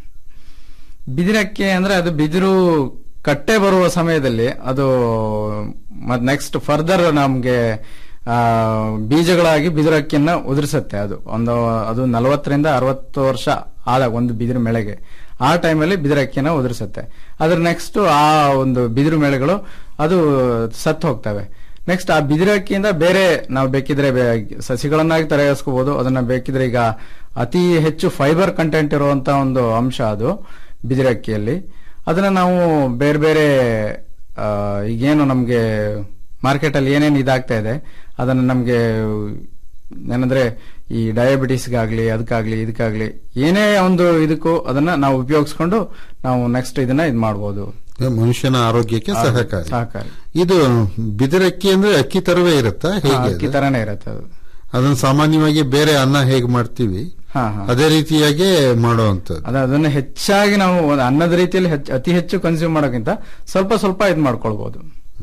ಬಿದಿರಕ್ಕೆ ಅಂದ್ರೆ ಅದು ಬಿದಿರು ಕಟ್ಟೆ ಬರುವ ಸಮಯದಲ್ಲಿ ಅದು ನೆಕ್ಸ್ಟ್ ಫರ್ದರ್ ನಮ್ಗೆ ಆ, ಬೀಜಗಳಾಗಿ ಬಿದಿರಕ್ಕಿಯನ್ನ ಉದುರಿಸುತ್ತೆ ಅದು ಒಂದು ಅದು ನಲವತ್ತರಿಂದ ಅರವತ್ತು ವರ್ಷ ಆದಾಗ ಒಂದು ಬಿದಿರು ಮೇಳೆಗೆ ಆ ಟೈಮಲ್ಲಿ ಬಿದಿರಕ್ಕಿಯನ್ನ ಉದುರಿಸುತ್ತೆ ಅದ್ರ ನೆಕ್ಸ್ಟ್ ಆ ಒಂದು ಬಿದಿರು ಮೇಳೆಗಳು ಅದು ಸತ್ತು ಹೋಗ್ತವೆ ನೆಕ್ಸ್ಟ್ ಆ ಬಿದಿರಕ್ಕಿಯಿಂದ ಬೇರೆ ನಾವು ಬೇಕಿದ್ರೆ ಬೇ- ಸಸಿಗಳನ್ನಾಗಿ ತಯಾರಿಸ್ಕೋಬಹುದು ಅದನ್ನ ಬೇಕಿದ್ರೆ ಈಗ ಅತಿ ಹೆಚ್ಚು ಫೈಬರ್ ಕಂಟೆಂಟ್ ಇರುವಂತ ಒಂದು ಅಂಶ ಅದು ಬಿದಿರಕ್ಕಿಯಲ್ಲಿ ಅದನ್ನ ನಾವು ಬೇರೆ ಬೇರೆ ಆ, ಈಗೇನು ನಮ್ಗೆ ಮಾರ್ಕೆಟ್ ಅಲ್ಲಿ ಏನೇನು ಇದಾಗ್ತಾ ಇದೆ ಅದನ್ನ ನಮ್ಗೆ ಏನಂದ್ರೆ ಈ ಡಯಾಬಿಟಿಸ್ಗಾಗ್ಲಿ ಅದಕ್ಕಾಗ್ಲಿ ಇದಕ್ಕಾಗ್ಲಿ ಏನೇ ಒಂದು ಇದಕ್ಕೂ ಅದನ್ನ ನಾವು ಉಪಯೋಗಿಸ್ಕೊಂಡು ನಾವು ನೆಕ್ಸ್ಟ್ ಇದನ್ನ ಇದು ಮಾಡ್ಬೋದು ಮನುಷ್ಯನ ಆರೋಗ್ಯಕ್ಕೆ ಸಹಕಾರಿ ಸಹಕಾರಿ ಇದು ಬಿದಿರಕ್ಕಿ ಅಂದ್ರೆ ಅಕ್ಕಿ ತರವೇ ಇರುತ್ತಾ ಹೇಗೆ ಹಾ, ಅಕ್ಕಿ ಅದು? ತರನೇ ಇರುತ್ತೆ ಅದು ಅದನ್ನ ಸಾಮಾನ್ಯವಾಗಿ ಬೇರೆ ಅನ್ನ ಹೇಗೆ ಮಾಡ್ತೀವಿ ಹಾ ಹಾ ಅದೇ ರೀತಿಯಾಗಿ ಮಾಡುವಂತದ್ದು ಅದ ಅದನ್ನ ಹೆಚ್ಚಾಗಿ ನಾವು ಒಂದು ಅನ್ನದ ರೀತಿಯಲ್ಲಿ ಹೆಚ್ಚು ಅತಿ ಹೆಚ್ಚು ಕನ್ಸ್ಯೂಮ್ ಮಾಡೋಕ್ಕಿಂತ ಸ್ವಲ್ಪ ಸ್ವಲ್ಪ ಇದು ಮಾಡ್ಕೊಳ್ಬಹುದು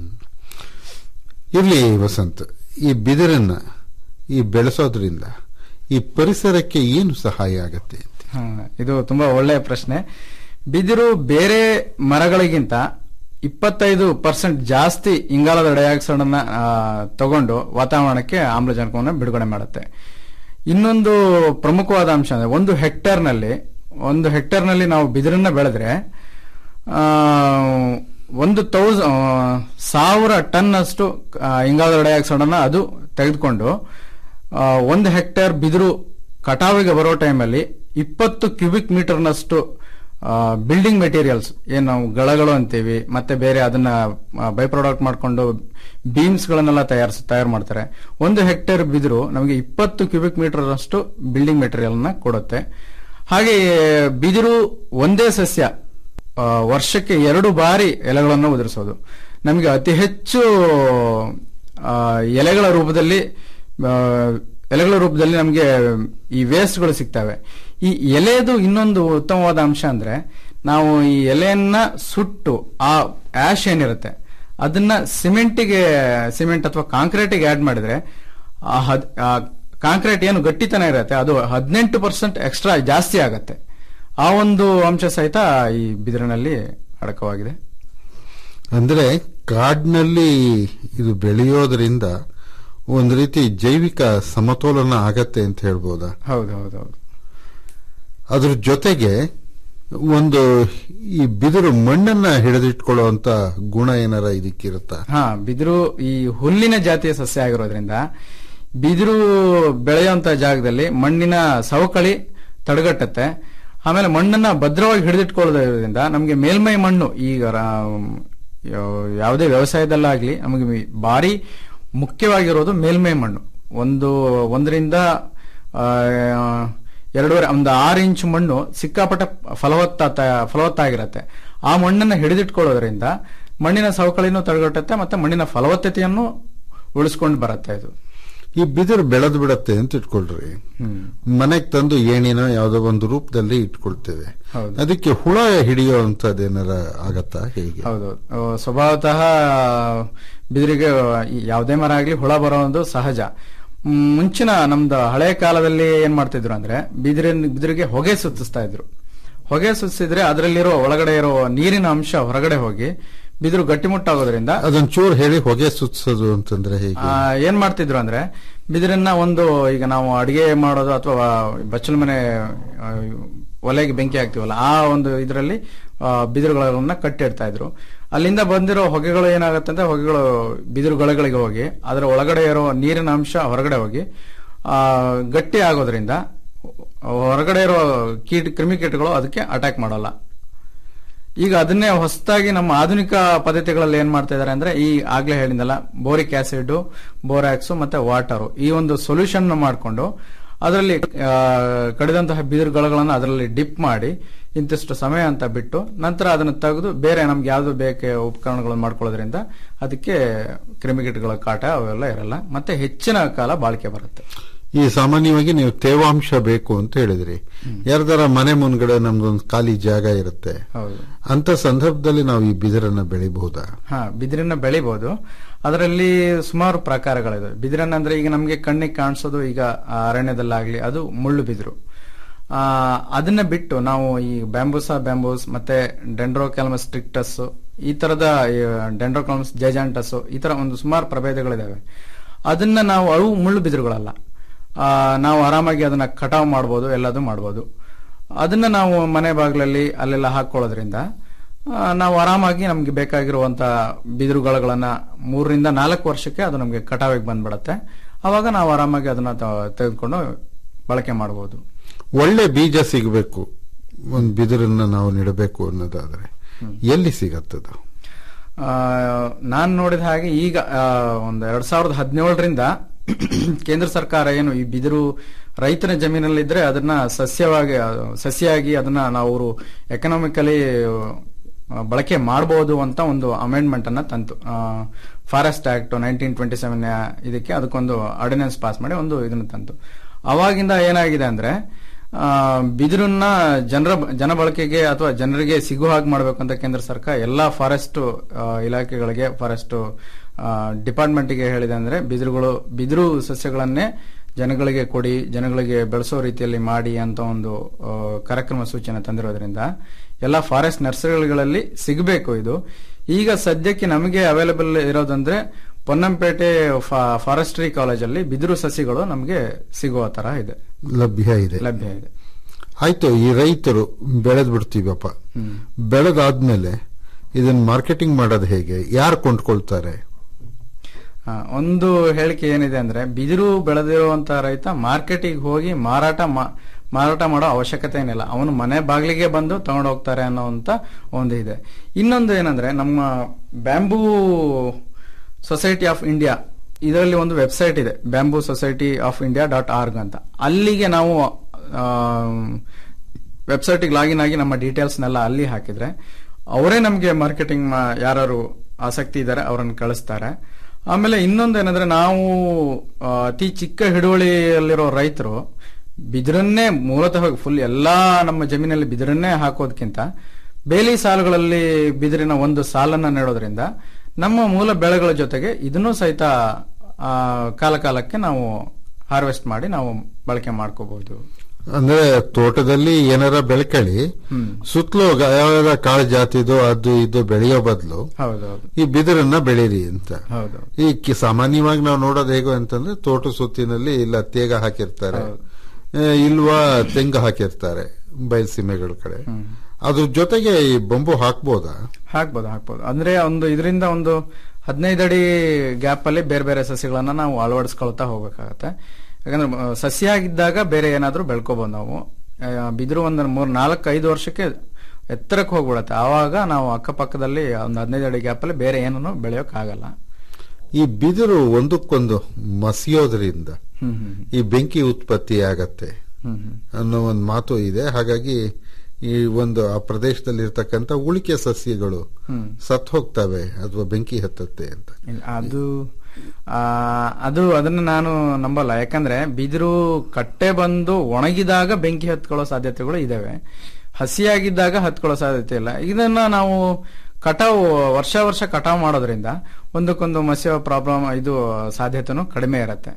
ಇರ್ಲಿ ವಸಂತ್ ಈ ಬಿದಿರನ್ನ ಈ ಬೆಳೆಸೋದ್ರಿಂದ ಈ ಪರಿಸರಕ್ಕೆ ಏನು ಸಹಾಯ ಆಗತ್ತೆ ಹಾ, ಇದು ತುಂಬಾ ಒಳ್ಳೆಯ ಪ್ರಶ್ನೆ ಬಿದಿರು ಬೇರೆ ಮರಗಳಿಗಿಂತ ಇಪ್ಪತ್ತೈದು ಪರ್ಸೆಂಟ್ ಜಾಸ್ತಿ ಇಂಗಾಲದ ಡೈಆಕ್ಸೈಡ್ ಅನ್ನ ಆ, ತಗೊಂಡು ವಾತಾವರಣಕ್ಕೆ ಆಮ್ಲಜನಕವನ್ನು ಬಿಡುಗಡೆ ಮಾಡುತ್ತೆ ಇನ್ನೊಂದು ಪ್ರಮುಖವಾದ ಅಂಶ ಅಂದ್ರೆ ಒಂದು ಹೆಕ್ಟೇರ್ ನಲ್ಲಿ ಒಂದು ಹೆಕ್ಟೇರ್ ನಲ್ಲಿ ನಾವು ಬಿದಿರನ್ನ ಬೆಳೆದ್ರೆ ಆ, ಒಂದು ತೌಸ್ ಆ, ಸಾವಿರ ಟನ್ ಅಷ್ಟು ಆ, ಇಂಗಾಲದ ಡೈಆಕ್ಸೈಡ್ ಅನ್ನ ಅದು ತೆಗೆದುಕೊಂಡು ಆ, ಒಂದು ಹೆಕ್ಟೇರ್ ಬಿದಿರು ಕಟಾವಿಗೆ ಬರೋ ಟೈಮಲ್ಲಿ ಇಪ್ಪತ್ತು ಕ್ಯೂಬಿಕ್ ಮೀಟರ್ನಷ್ಟು ಬಿಲ್ಡಿಂಗ್ ಮೆಟೀರಿಯಲ್ಸ್ ಏನು ನಾವು ಗಳಗಳು ಅಂತೀವಿ ಮತ್ತೆ ಬೇರೆ ಅದನ್ನ ಬೈ ಪ್ರಾಡಕ್ಟ್ ಮಾಡಿಕೊಂಡು ಬೀಮ್ಸ್ ಗಳನ್ನೆಲ್ಲ ತಯಾರಿಸಿ ತಯಾರು ಮಾಡ್ತಾರೆ ಒಂದು ಹೆಕ್ಟೇರ್ ಬಿದಿರು ನಮಗೆ ಇಪ್ಪತ್ತು ಕ್ಯೂಬಿಕ್ ಮೀಟರ್ ಅಷ್ಟು ಬಿಲ್ಡಿಂಗ್ ಮೆಟೀರಿಯಲ್ ನ ಕೊಡುತ್ತೆ ಹಾಗೆ ಬಿದಿರು ಒಂದೇ ಸಸ್ಯ ಆ, ವರ್ಷಕ್ಕೆ ಎರಡು ಬಾರಿ ಎಲೆಗಳನ್ನು ಉದುರಿಸೋದು ನಮಗೆ ಅತಿ ಹೆಚ್ಚು ಆ, ಎಲೆಗಳ ರೂಪದಲ್ಲಿ ಆ, ಎಲೆಗಳ ರೂಪದಲ್ಲಿ ನಮಗೆ ಈ ವೇಸ್ಟ್ಗಳು ಸಿಗ್ತವೆ ಈ ಎಲೆದು ಇನ್ನೊಂದು ಉತ್ತಮವಾದ ಅಂಶ ಅಂದ್ರೆ ನಾವು ಈ ಎಲೆಯನ್ನ ಸುಟ್ಟು ಆ ಆಶ್ ಏನಿರುತ್ತೆ ಅದನ್ನ ಸಿಮೆಂಟಿಗೆ ಸಿಮೆಂಟ್ ಅಥವಾ ಕಾಂಕ್ರೀಟಿಗೆ ಆಡ್ ಮಾಡಿದ್ರೆ ಆ ಹದ್- ಆ ಕಾಂಕ್ರೀಟ್ ಏನು ಗಟ್ಟಿತನ ಇರುತ್ತೆ ಅದು ಹದಿನೆಂಟು ಪರ್ಸೆಂಟ್ ಎಕ್ಸ್ಟ್ರಾ ಜಾಸ್ತಿ ಆಗತ್ತೆ ಆ ಒಂದು ಅಂಶ ಸಹಿತ ಈ ಬಿದಿರಿನಲ್ಲಿ ಅಡಕವಾಗಿದೆ ಅಂದ್ರೆ ಕಾಡಿನಲ್ಲಿ ಇದು ಬೆಳೆಯೋದ್ರಿಂದ ಒಂದು ರೀತಿ ಜೈವಿಕ ಸಮತೋಲನ ಆಗತ್ತೆ ಅಂತ ಹೇಳ್ಬೋದಾ ಹೌದು ಹೌದು ಹೌದು ಅದ್ರ ಜೊತೆಗೆ ಒಂದು ಈ ಬಿದಿರು ಮಣ್ಣನ್ನ ಹಿಡಿದಿಟ್ಕೊಳ್ಳುವಂತ ಗುಣ ಏನಾರ ಇದಕ್ಕಿರುತ್ತಾ ಹಾ ಬಿದಿರು ಈ ಹುಲ್ಲಿನ ಜಾತಿಯ ಸಸ್ಯ ಆಗಿರೋದ್ರಿಂದ ಬಿದಿರು ಬೆಳೆಯುವಂತ ಜಾಗದಲ್ಲಿ ಮಣ್ಣಿನ ಸವಕಳಿ ತಡೆಗಟ್ಟುತ್ತೆ ಆಮೇಲೆ ಮಣ್ಣನ್ನ ಭದ್ರವಾಗಿ ಹಿಡಿದಿಟ್ಕೊಳ್ಳೋದ್ರಿಂದ ನಮಗೆ ಮೇಲ್ಮೈ ಮಣ್ಣು ಈಗ ರಾ- ಯಾವ- ಯಾವುದೇ ವ್ಯವಸಾಯದಲ್ಲಾಗ್ಲಿ ನಮಗೆ ಮಿ- ಭಾರಿ ಮುಖ್ಯವಾಗಿರೋದು ಮೇಲ್ಮೈ ಮಣ್ಣು ಒಂದು ಒಂದರಿಂದ ಆ, ಎರಡೂವರೆ ಒಂದು ಆರು ಇಂಚು ಮಣ್ಣು ಸಿಕ್ಕಾಪಟ್ಟೆ ಫಲವತ್ತ ಫಲವತ್ತಾಗಿರತ್ತೆ ಆ ಮಣ್ಣನ್ನು ಹಿಡಿದಿಟ್ಕೊಳ್ಳೋದ್ರಿಂದ ಮಣ್ಣಿನ ಸವಕಳಿನೂ ತಡೆಗಟ್ಟುತ್ತೆ ಮತ್ತೆ ಮಣ್ಣಿನ ಫಲವತ್ತತೆಯನ್ನು ಉಳಿಸ್ಕೊಂಡು ಬರುತ್ತೆ ಇದು ಈ ಬಿದಿರು ಬೆಳೆದು ಬಿಡತ್ತೆ ಅಂತ ಇಟ್ಕೊಳ್ರಿ ಮನೆಗ್ ತಂದು ಏಣಿನ ಯಾವ್ದೋ ಒಂದು ರೂಪದಲ್ಲಿ ಇಟ್ಕೊಳ್ತೇವೆ ಹೌದು. ಅದಕ್ಕೆ ಹುಳ ಹಿಡಿಯೋ ಅಂತದ್ ಏನಾರ ಆಗತ್ತಾ ಹೇಗೆ ಹೌದು ಆ, ಸ್ವಭಾವತಃ ಬಿದಿರಿಗೆ ಈ ಯಾವುದೇ ಮರ ಆಗ್ಲಿ ಹುಳ ಬರೋ ಒಂದು ಸಹಜ ಮ್, ಮುಂಚಿನ ನಮ್ದು ಹಳೆ ಕಾಲದಲ್ಲಿ ಏನ್ ಮಾಡ್ತಿದ್ರು ಅಂದ್ರೆ ಬಿದಿರಿನ ಬಿದಿರಿಗೆ ಹೊಗೆ ಸುತ್ತಿಸ್ತಾ ಇದ್ರು ಹೊಗೆ ಸುತ್ತಿಸಿದ್ರೆ ಅದರಲ್ಲಿರೋ ಒಳಗಡೆ ಇರೋ ನೀರಿನ ಅಂಶ ಹೊರಗಡೆ ಹೋಗಿ ಬಿದಿರು ಗಟ್ಟಿಮುಟ್ಟಾಗೋದ್ರಿಂದ ಅದೊಂದ್ ಚೂರು ಹೇಳಿ ಹೊಗೆ ಸುತ್ಸೋದು ಅಂತಂದ್ರೆ ಹೇಗೆ ಆ, ಏನ್ ಮಾಡ್ತಿದ್ರು ಅಂದ್ರೆ ಬಿದಿರನ್ನ ಒಂದು ಈಗ ನಾವು ಅಡಿಗೆ ಮಾಡೋದು ಅಥವಾ ಬಚ್ಚಲ ಮನೆ ಆ, ಒಲೆಗೆ ಬೆಂಕಿ ಹಾಕ್ತಿವಲ್ಲ ಆ ಒಂದು ಇದರಲ್ಲಿ ಬಿದಿರುಗಳನ್ನ ಕಟ್ಟಿಡ್ತಾ ಇದ್ರು ಅಲ್ಲಿಂದ ಬಂದಿರೋ ಹೊಗೆಗಳು ಏನಾಗುತ್ತೆ ಅಂದ್ರೆ ಹೊಗೆಗಳು ಬಿದಿರು ಗೊಳೆಗಳಿಗೆ ಹೋಗಿ ಅದರ ಒಳಗಡೆ ಇರೋ ನೀರಿನ ಅಂಶ ಹೊರಗಡೆ ಹೋಗಿ ಆ, ಗಟ್ಟಿ ಆಗೋದ್ರಿಂದ ಹೊರಗಡೆ ಇರೋ ಕೀಟ ಕ್ರಿಮಿಕೀಟಗಳು ಅದಕ್ಕೆ ಅಟ್ಯಾಕ್ ಮಾಡಲ್ಲ ಈಗ ಅದನ್ನೇ ಹೊಸದಾಗಿ ನಮ್ಮ ಆಧುನಿಕ ಪದ್ಧತಿಗಳಲ್ಲಿ ಏನ್ ಮಾಡ್ತಾ ಇದಾರೆ ಅಂದ್ರೆ ಈ ಆಗ್ಲೇ ಹೇಳಿದ್ನಲ್ಲ ಬೋರಿಕ್ ಆಸಿಡ್ ಬೋರಾಕ್ಸ್ ಮತ್ತೆ ವಾಟರ್ ಈ ಒಂದು ಸೊಲ್ಯೂಷನ್ ಮಾಡಿಕೊಂಡು ಅದರಲ್ಲಿ ಆ, ಕಡಿದಂತಹ ಬಿದಿರುಗಳನ್ನ ಅದರಲ್ಲಿ ಡಿಪ್ ಮಾಡಿ ಇಂತಿಷ್ಟು ಸಮಯ ಅಂತ ಬಿಟ್ಟು ನಂತರ ಅದನ್ನು ತೆಗೆದು ಬೇರೆ ನಮ್ಗೆ ಯಾವ್ದು ಬೇಕೆ ಉಪಕರಣಗಳನ್ನು ಮಾಡ್ಕೊಳ್ಳೋದ್ರಿಂದ ಅದಕ್ಕೆ ಕ್ರಿಮಿಕೀಟಗಳ ಕಾಟ ಅವೆಲ್ಲ ಇರಲ್ಲ ಮತ್ತೆ ಹೆಚ್ಚಿನ ಕಾಲ ಬಾಳಿಕೆ ಬರುತ್ತೆ ಈ ಸಾಮಾನ್ಯವಾಗಿ ನೀವು ತೇವಾಂಶ ಬೇಕು ಅಂತ ಹೇಳಿದ್ರಿ ಯಾರ್ದಾರ ಮನೆ ಮುಂದ್ಗಡೆ ನಮ್ದೊಂದು ಖಾಲಿ ಜಾಗ ಇರುತ್ತೆ ಹೌದು ಅಂತ ಸಂದರ್ಭದಲ್ಲಿ ನಾವು ಈ ಬಿದಿರನ್ನ ಬೆಳಿಬಹುದಾ ಹಾ ಬಿದಿರನ್ನ ಬೆಳಿಬಹುದು ಅದರಲ್ಲಿ ಸುಮಾರು ಪ್ರಕಾರಗಳಿವೆ ಬಿದಿರನ್ನ ಅಂದ್ರೆ ಈಗ ನಮ್ಗೆ ಕಣ್ಣಿಗೆ ಕಾಣಿಸೋದು ಈಗ ಆ ಅರಣ್ಯದಲ್ಲಾಗ್ಲಿ ಅದು ಮುಳ್ಳು ಬಿದಿರು ಆ ಅದನ್ನ ಬಿಟ್ಟು ನಾವು ಈ ಬ್ಯಾಂಬೂಸಾ ಬ್ಯಾಂಬೂಸ್ ಮತ್ತೆ ಡೆಂಡ್ರೋಕ್ಯಾಲ್ಮಸ್ ಸ್ಟ್ರಿಕ್ಟಸ್ ಈ ತರದ ಡೆಂಡ್ರೋಕ್ಯಾಲ್ಮಸ್ ಜೈಜಾಂಟಸ್ ಈ ತರ ಒಂದು ಸುಮಾರು ಪ್ರಭೇದಗಳಿದಾವೆ ಅದನ್ನ ನಾವು ಅವು ಮುಳ್ಳು ಬಿದಿರುಗಳಲ್ಲ ಆ, ನಾವು ಆರಾಮಾಗಿ ಅದನ್ನ ಕಟಾವ್ ಮಾಡ್ಬೋದು ಎಲ್ಲದೂ ಮಾಡ್ಬೋದು ಅದನ್ನ ನಾವು ಮನೆ ಬಾಗಿಲಲ್ಲಿ ಅಲ್ಲೆಲ್ಲ ಹಾಕೊಳ್ಳೋದ್ರಿಂದ ಆ, ನಾವು ಆರಾಮಾಗಿ ನಮ್ಗೆ ಬೇಕಾಗಿರುವಂತ ಬಿದಿರುಗಳನ್ನ ಮೂರರಿಂದ ನಾಲ್ಕು ವರ್ಷಕ್ಕೆ ಅದು ನಮ್ಗೆ ಕಟಾವಿಗೆ ಬಂದ್ಬಿಡತ್ತೆ ಅವಾಗ ನಾವು ಆರಾಮಾಗಿ ಅದನ್ನ ತ- ತೆಗೆದುಕೊಂಡು ಬಳಕೆ ಮಾಡಬಹುದು ಒಳ್ಳೆ ಬೀಜ ಸಿಗಬೇಕು ಒಂದು ಬಿದಿರನ್ನ ನಾವು ನೆಡಬೇಕು ಅನ್ನೋದಾದ್ರೆ ಎಲ್ಲಿ ಸಿಗತ್ತದು ನಾನು ನೋಡಿದ ಹಾಗೆ ಈಗ ಆ, ಒಂದು ಎರಡ್ ಸಾವಿರದ ಹದಿನೇಳರಿಂದ ಕೇಂದ್ರ ಸರ್ಕಾರ ಏನು ಈ ಬಿದಿರು ರೈತನ ಜಮೀನಲ್ಲಿದ್ರೆ ಅದನ್ನ ಸಸ್ಯವಾಗಿ ಆ, ಸಸ್ಯಾಗಿ ಅದನ್ನ ನಾವು ಅವರು ಎಕನಾಮಿಕಲಿ ಬಳಕೆ ಮಾಡಬಹುದು ಅಂತ ಒಂದು ಅಮೆಂಡ್ಮೆಂಟ್ ಅನ್ನ ತಂತು forest act nineteen twenty seven ಇದಕ್ಕೆ ಅದಕ್ಕೊಂದು ಆರ್ಡಿನೆನ್ಸ್ ಪಾಸ್ ಮಾಡಿ ಒಂದು ಇದನ್ನ ತಂತು ಅವಾಗಿಂದ ಏನಾಗಿದೆ ಅಂದ್ರೆ ಆ, ಬಿದಿರನ್ನ ಜನರ ಜನ ಬಳಕೆಗೆ ಅಥವಾ ಜನರಿಗೆ ಸಿಗುವ ಹಾಗೆ ಮಾಡಬೇಕು ಅಂತ ಕೇಂದ್ರ ಸರ್ಕಾರ ಎಲ್ಲಾ ಫಾರೆಸ್ಟ್ ಇಲಾಖೆಗಳಿಗೆ ಫಾರೆಸ್ಟ್ ಡಿಪಾರ್ಟ್ಮೆಂಟ್ಗೆ ಹೇಳಿದೆ ಅಂದ್ರೆ ಬಿದಿರುಗಳು ಬಿದಿರು ಸಸ್ಯಗಳನ್ನೇ ಜನಗಳಿಗೆ ಕೊಡಿ ಜನಗಳಿಗೆ ಬೆಳೆಸೋ ರೀತಿಯಲ್ಲಿ ಮಾಡಿ ಅಂತ ಒಂದು ಆ, ಕಾರ್ಯಕ್ರಮ ಸೂಚನೆ ತಂದಿರೋದ್ರಿಂದ ಎಲ್ಲ ಫಾರೆಸ್ಟ್ ನರ್ಸರಿಗಳಲ್ಲಿ ಸಿಗಬೇಕು ಇದು ಈಗ ಸದ್ಯಕ್ಕೆ ನಮಗೆ ಅವೈಲೇಬಲ್ ಇರೋದಂದ್ರೆ ಪೊನ್ನಂಪೇಟೆ ಫಾರೆಸ್ಟ್ರಿ ಕಾಲೇಜಲ್ಲಿ ಬಿದಿರು ಸಸಿಗಳು ನಮಗೆ ಸಿಗುವ ತರ ಇದೆ ಲಭ್ಯ ಇದೆ ಲಭ್ಯ ಇದೆ ಆಯ್ತು ಈ ರೈತರು ಬೆಳೆದ್ ಬಿಡ್ತೀವಪ್ಪ ಬೆಳೆದಾದ್ಮೇಲೆ ಇದನ್ನ ಮಾರ್ಕೆಟಿಂಗ್ ಮಾಡೋದು ಹೇಗೆ ಯಾರು ಕೊಂಡ್ಕೊಳ್ತಾರೆ ಆ, ಒಂದು ಹೇಳಿಕೆ ಏನಿದೆ ಅಂದ್ರೆ ಬಿದಿರು ಬೆಳೆದಿರುವಂತ ರೈತ ಮಾರ್ಕೆಟಿಗೆ ಹೋಗಿ ಮಾರಾಟ ಮಾ- ಮಾರಾಟ ಮಾಡೋ ಅವಶ್ಯಕತೆ ಏನಿಲ್ಲ ಅವನು ಮನೆ ಬಾಗಿಲಿಗೆ ಬಂದು ತಗೊಂಡು ಹೋಗ್ತಾರೆ ಅನ್ನೋಂತ ಒಂದು ಇದೆ ಇನ್ನೊಂದು ಏನಂದ್ರೆ ನಮ್ಮ ಬ್ಯಾಂಬೂ ಸೊಸೈಟಿ ಆಫ್ ಇಂಡಿಯಾ ಇದರಲ್ಲಿ ಒಂದು ವೆಬ್ಸೈಟ್ ಇದೆ bamboo society of India dot org ಅಂತ ಅಲ್ಲಿಗೆ ನಾವು ವೆಬ್ಸೈಟಿಗೆ ಲಾಗಿನ್ ಆಗಿ ನಮ್ಮ ಡೀಟೇಲ್ಸ್ನೆಲ್ಲ ಅಲ್ಲಿ ಹಾಕಿದ್ರೆ ಅವರೇ ನಮಗೆ ಮಾರ್ಕೆಟಿಂಗ್ ಯಾರು ಆಸಕ್ತಿ ಇದ್ದಾರೆ ಅವರನ್ನು ಕಳಿಸ್ತಾರೆ ಆಮೇಲೆ ಇನ್ನೊಂದು ಏನಂದ್ರೆ ನಾವು ಆ, ಅತಿ ಚಿಕ್ಕ ಹಿಡುವಳಿಯಲ್ಲಿರೋ ರೈತರು ಬಿದಿರನ್ನೇ ಮೂಲತಃ ಫುಲ್ ಎಲ್ಲಾ ನಮ್ಮ ಜಮೀನಲ್ಲಿ ಬಿದಿರನ್ನೇ ಹಾಕೋದಕ್ಕಿಂತ ಬೇಲಿ ಸಾಲುಗಳಲ್ಲಿ ಬಿದಿರಿನ ಒಂದು ಸಾಲನ್ನ ನೆಡೋದ್ರಿಂದ ನಮ್ಮ ಮೂಲ ಬೆಳೆಗಳ ಜೊತೆಗೆ ಇದನ್ನೂ ಸಹಿತ ಆ, ಕಾಲ ಕಾಲಕ್ಕೆ ನಾವು ಹಾರ್ವೆಸ್ಟ್ ಮಾಡಿ ನಾವು ಬಳಕೆ ಮಾಡ್ಕೋಬಹುದು ಅಂದ್ರೆ ತೋಟದಲ್ಲಿ ಏನಾರ ಬೆಳ್ಕಳಿ ಹ್ಮ್. ಸುತ್ತಲೂ ಯಾವ ಕಾಳು ಜಾತಿದು ಅದು ಇದು ಬೆಳೆಯೋ ಬದಲು ಹೌದೌದು ಈ ಬಿದಿರನ್ನ ಬೆಳೀರಿ ಅಂತ ಹೌದು ಈ ಕಿ- ಸಾಮಾನ್ಯವಾಗಿ ನಾವು ನೋಡೋದು ಹೇಗೋ ಅಂತಂದ್ರೆ ತೋಟ ಸುತ್ತಿನಲ್ಲಿ ಇಲ್ಲ ತೇಗ ಹಾಕಿರ್ತಾರೆ ಆ, ಇಲ್ವಾ ತೆಂಗು ಹಾಕಿರ್ತಾರೆ ಬಯಲ್ಸೀಮೆಗಳ ಕಡೆ ಅದ್ರ ಜೊತೆಗೆ ಈ ಬಂಬು ಹಾಕ್ಬೋದಾ ಹಾಕ್ಬೋದು ಹಾಕ್ಬೋದು ಅಂದ್ರೆ ಒಂದು ಇದರಿಂದ ಒಂದು ಹದಿನೈದು ಅಡಿ ಗ್ಯಾಪ್ ಅಲ್ಲಿ ಬೇರೆ ಬೇರೆ ಸಸ್ಯಗಳನ್ನ ನಾವು ಅಳವಡಿಸ್ಕೊಳ್ತಾ ಹೋಗ್ಬೇಕಾಗತ್ತೆ ಯಾಕಂದ್ರೆ ಆ, ಸಸ್ಯ ಆಗಿದ್ದಾಗ ಬೇರೆ ಏನಾದ್ರೂ ಬೆಳ್ಕೋಬಹುದು ನಾವು ಆ, ಬಿದಿರು ಒಂದು ಮೂರ್ ನಾಲ್ಕು ಐದು ವರ್ಷಕ್ಕೆ ಎತ್ತರಕ್ಕೆ ಹೋಗ್ಬಿಡತ್ತೆ ಆವಾಗ ನಾವು ಅಕ್ಕಪಕ್ಕದಲ್ಲಿ ಒಂದು ಹದಿನೈದು ಅಡಿ ಗ್ಯಾಪ್ ಅಲ್ಲಿ ಬೇರೆ ಏನನ್ನು ಬೆಳೆಯೋಕ್ ಆಗಲ್ಲ ಈ ಬಿದಿರು ಒಂದಕ್ಕೊಂದು ಮಸಿಯೋದ್ರಿಂದ ಹ್ಮ್ ಹ್ಮ್ ಈ ಬೆಂಕಿ ಉತ್ಪತ್ತಿ ಆಗತ್ತೆ ಹ್ಮ್ ಹ್ಮ್ ಅನ್ನೋ ಒಂದು ಮಾತು ಇದೆ ಹಾಗಾಗಿ ಈ ಒಂದು ಆ ಪ್ರದೇಶದಲ್ಲಿ ಇರ್ತಕ್ಕಂಥ ಉಳಿಕೆ ಸಸ್ಯಗಳು ಹ್ಮ್. ಸತ್ ಹೋಗ್ತವೆ ಅಥವಾ ಬೆಂಕಿ ಹತ್ತತ್ತೆ ಅಂತ ಇಲ್ಲ, ಅದು ಆ, ಅದು ಅದನ್ನ ನಾನು ನಂಬಲ್ಲ ಯಾಕಂದ್ರೆ ಬಿದಿರು ಕಟ್ಟೆ ಬಂದು ಒಣಗಿದಾಗ ಬೆಂಕಿ ಹತ್ಕೊಳ್ಳೋ ಸಾಧ್ಯತೆಗಳು ಇದಾವೆ ಹಸಿಯಾಗಿದ್ದಾಗ ಹತ್ಕೊಳ್ಳೋ ಸಾಧ್ಯತೆ ಇಲ್ಲ ಇದನ್ನ ನಾವು ಕಟಾವು ವರ್ಷ ವರ್ಷ ಕಟಾವು ಮಾಡೋದ್ರಿಂದ ಒಂದಕ್ಕೊಂದು ಮಸ್ಯ ಪ್ರಾಬ್ಲಮ್ ಇದು ಸಾಧ್ಯತೆನೂ ಕಡಿಮೆ ಇರುತ್ತೆ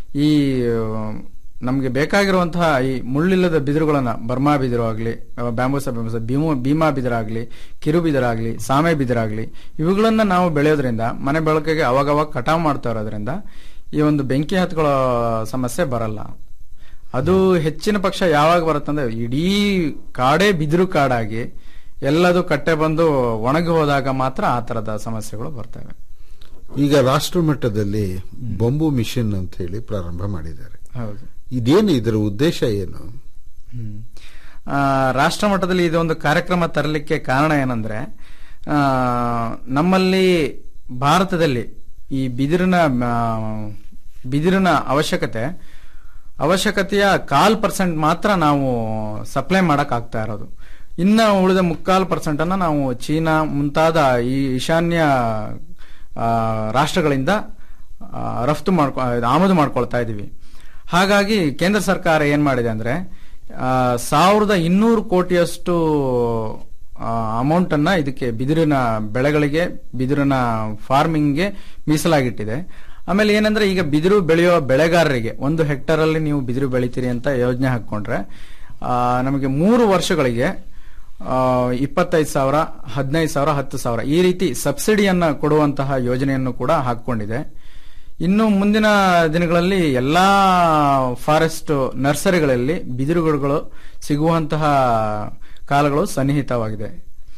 ಈ ನಮಗೆ ಬೇಕಾಗಿರುವಂತಹ ಈ ಮುಳ್ಳಿಲ್ಲದ ಬಿದಿರುಗಳನ್ನ ಬರ್ಮಾ ಬಿದಿರು ಆಗಲಿ ಬ್ಯಾಂಬೂಸ ಬ್ಯಾಂಬೂಸ ಭೀಮು ಭೀಮಾ ಬಿದಿರಾಗ್ಲಿ ಕಿರು ಬಿದಿರಾಗ್ಲಿ ಸಾಮೆ ಬಿದಿರಾಗ್ಲಿ ಇವುಗಳನ್ನ ನಾವು ಬೆಳೆಯೋದ್ರಿಂದ ಮನೆ ಬೆಳಕಿಗೆ ಅವಾಗವಾಗ ಕಟಾವು ಮಾಡ್ತಾ ಇರೋದ್ರಿಂದ ಈ ಒಂದು ಬೆಂಕಿ ಹತ್ಕೊಳ್ಳೋ ಸಮಸ್ಯೆ ಬರಲ್ಲ ಅದು ಹೆಚ್ಚಿನ ಪಕ್ಷ ಯಾವಾಗ ಬರುತ್ತಂದ್ರೆ ಇಡೀ ಕಾಡೇ ಬಿದಿರು ಕಾಡಾಗಿ ಎಲ್ಲದು ಕಟ್ಟೆ ಬಂದು ಒಣಗಿ ಹೋದಾಗ ಮಾತ್ರ ಆ ತರದ ಸಮಸ್ಯೆಗಳು ಬರ್ತವೆ ಈಗ ರಾಷ್ಟ್ರ ಮಟ್ಟದಲ್ಲಿ ಬಂಬು ಮಿಷನ್ ಅಂತ ಹೇಳಿ ಪ್ರಾರಂಭ ಮಾಡಿದ್ದಾರೆ ಹೌದು ಇದೇನು ಇದರ ಉದ್ದೇಶ ಏನು ಹ್ಮ್. ಆ, ರಾಷ್ಟ್ರ ಮಟ್ಟದಲ್ಲಿ ಇದೊಂದು ಕಾರ್ಯಕ್ರಮ ತರಲಿಕ್ಕೆ ಕಾರಣ ಏನಂದ್ರೆ ಆ, ನಮ್ಮಲ್ಲಿ ಭಾರತದಲ್ಲಿ ಈ ಬಿದಿರಿನ ಆ, ಬಿದಿರಿನ ಅವಶ್ಯಕತೆ ಅವಶ್ಯಕತೆಯ ಕಾಲ್ ಪರ್ಸೆಂಟ್ ಮಾತ್ರ ನಾವು ಸಪ್ಲೈ ಮಾಡಕ್ ಆಗ್ತಾ ಇರೋದು ಇನ್ನ ಉಳಿದ ಮುಕ್ಕಾಲು ಪರ್ಸೆಂಟ್ ಅನ್ನ ನಾವು ಚೀನಾ ಮುಂತಾದ ಈ ಈಶಾನ್ಯ ಆ, ರಾಷ್ಟ್ರಗಳಿಂದ ಆ, ರಫ್ತು ಮಾಡ್ಕೊ ಆಮದು ಮಾಡ್ಕೊಳ್ತಾ ಇದೀವಿ ಹಾಗಾಗಿ ಕೇಂದ್ರ ಸರ್ಕಾರ ಏನ್ ಮಾಡಿದೆ ಅಂದ್ರೆ ಆ, ಸಾವಿರದ ಇನ್ನೂರು ಕೋಟಿಯಷ್ಟು ಅಮೌಂಟ್ ಅನ್ನ ಇದಕ್ಕೆ ಬಿದಿರಿನ ಬೆಳೆಗಳಿಗೆ ಬಿದಿರಿನ ಫಾರ್ಮಿಂಗ್ಗೆ ಮೀಸಲಾಗಿಟ್ಟಿದೆ ಆಮೇಲೆ ಏನಂದ್ರೆ ಈಗ ಬಿದಿರು ಬೆಳೆಯುವ ಬೆಳೆಗಾರರಿಗೆ ಒಂದು ಹೆಕ್ಟರ್ ಅಲ್ಲಿ ನೀವು ಬಿದಿರು ಬೆಳಿತೀರಿ ಅಂತ ಯೋಜನೆ ಹಾಕೊಂಡ್ರೆ ಆ, ನಮಗೆ ಮೂರು ವರ್ಷಗಳಿಗೆ ಇಪ್ಪತ್ತೈದು ಸಾವಿರ ಹದಿನೈದು ಸಾವಿರ ಹತ್ತು ಸಾವಿರ ಈ ರೀತಿ ಸಬ್ಸಿಡಿಯನ್ನ ಕೊಡುವಂತಹ ಯೋಜನೆಯನ್ನು ಕೂಡ ಹಾಕೊಂಡಿದೆ ಇನ್ನು ಮುಂದಿನ ದಿನಗಳಲ್ಲಿ ಎಲ್ಲಾ ಫಾರೆಸ್ಟ್ ನರ್ಸರಿಗಳಲ್ಲಿ ಬಿದಿರುಗಳು ಸಿಗುವಂತಹ ಕಾಲಗಳು ಸನ್ನಿಹಿತವಾಗಿದೆ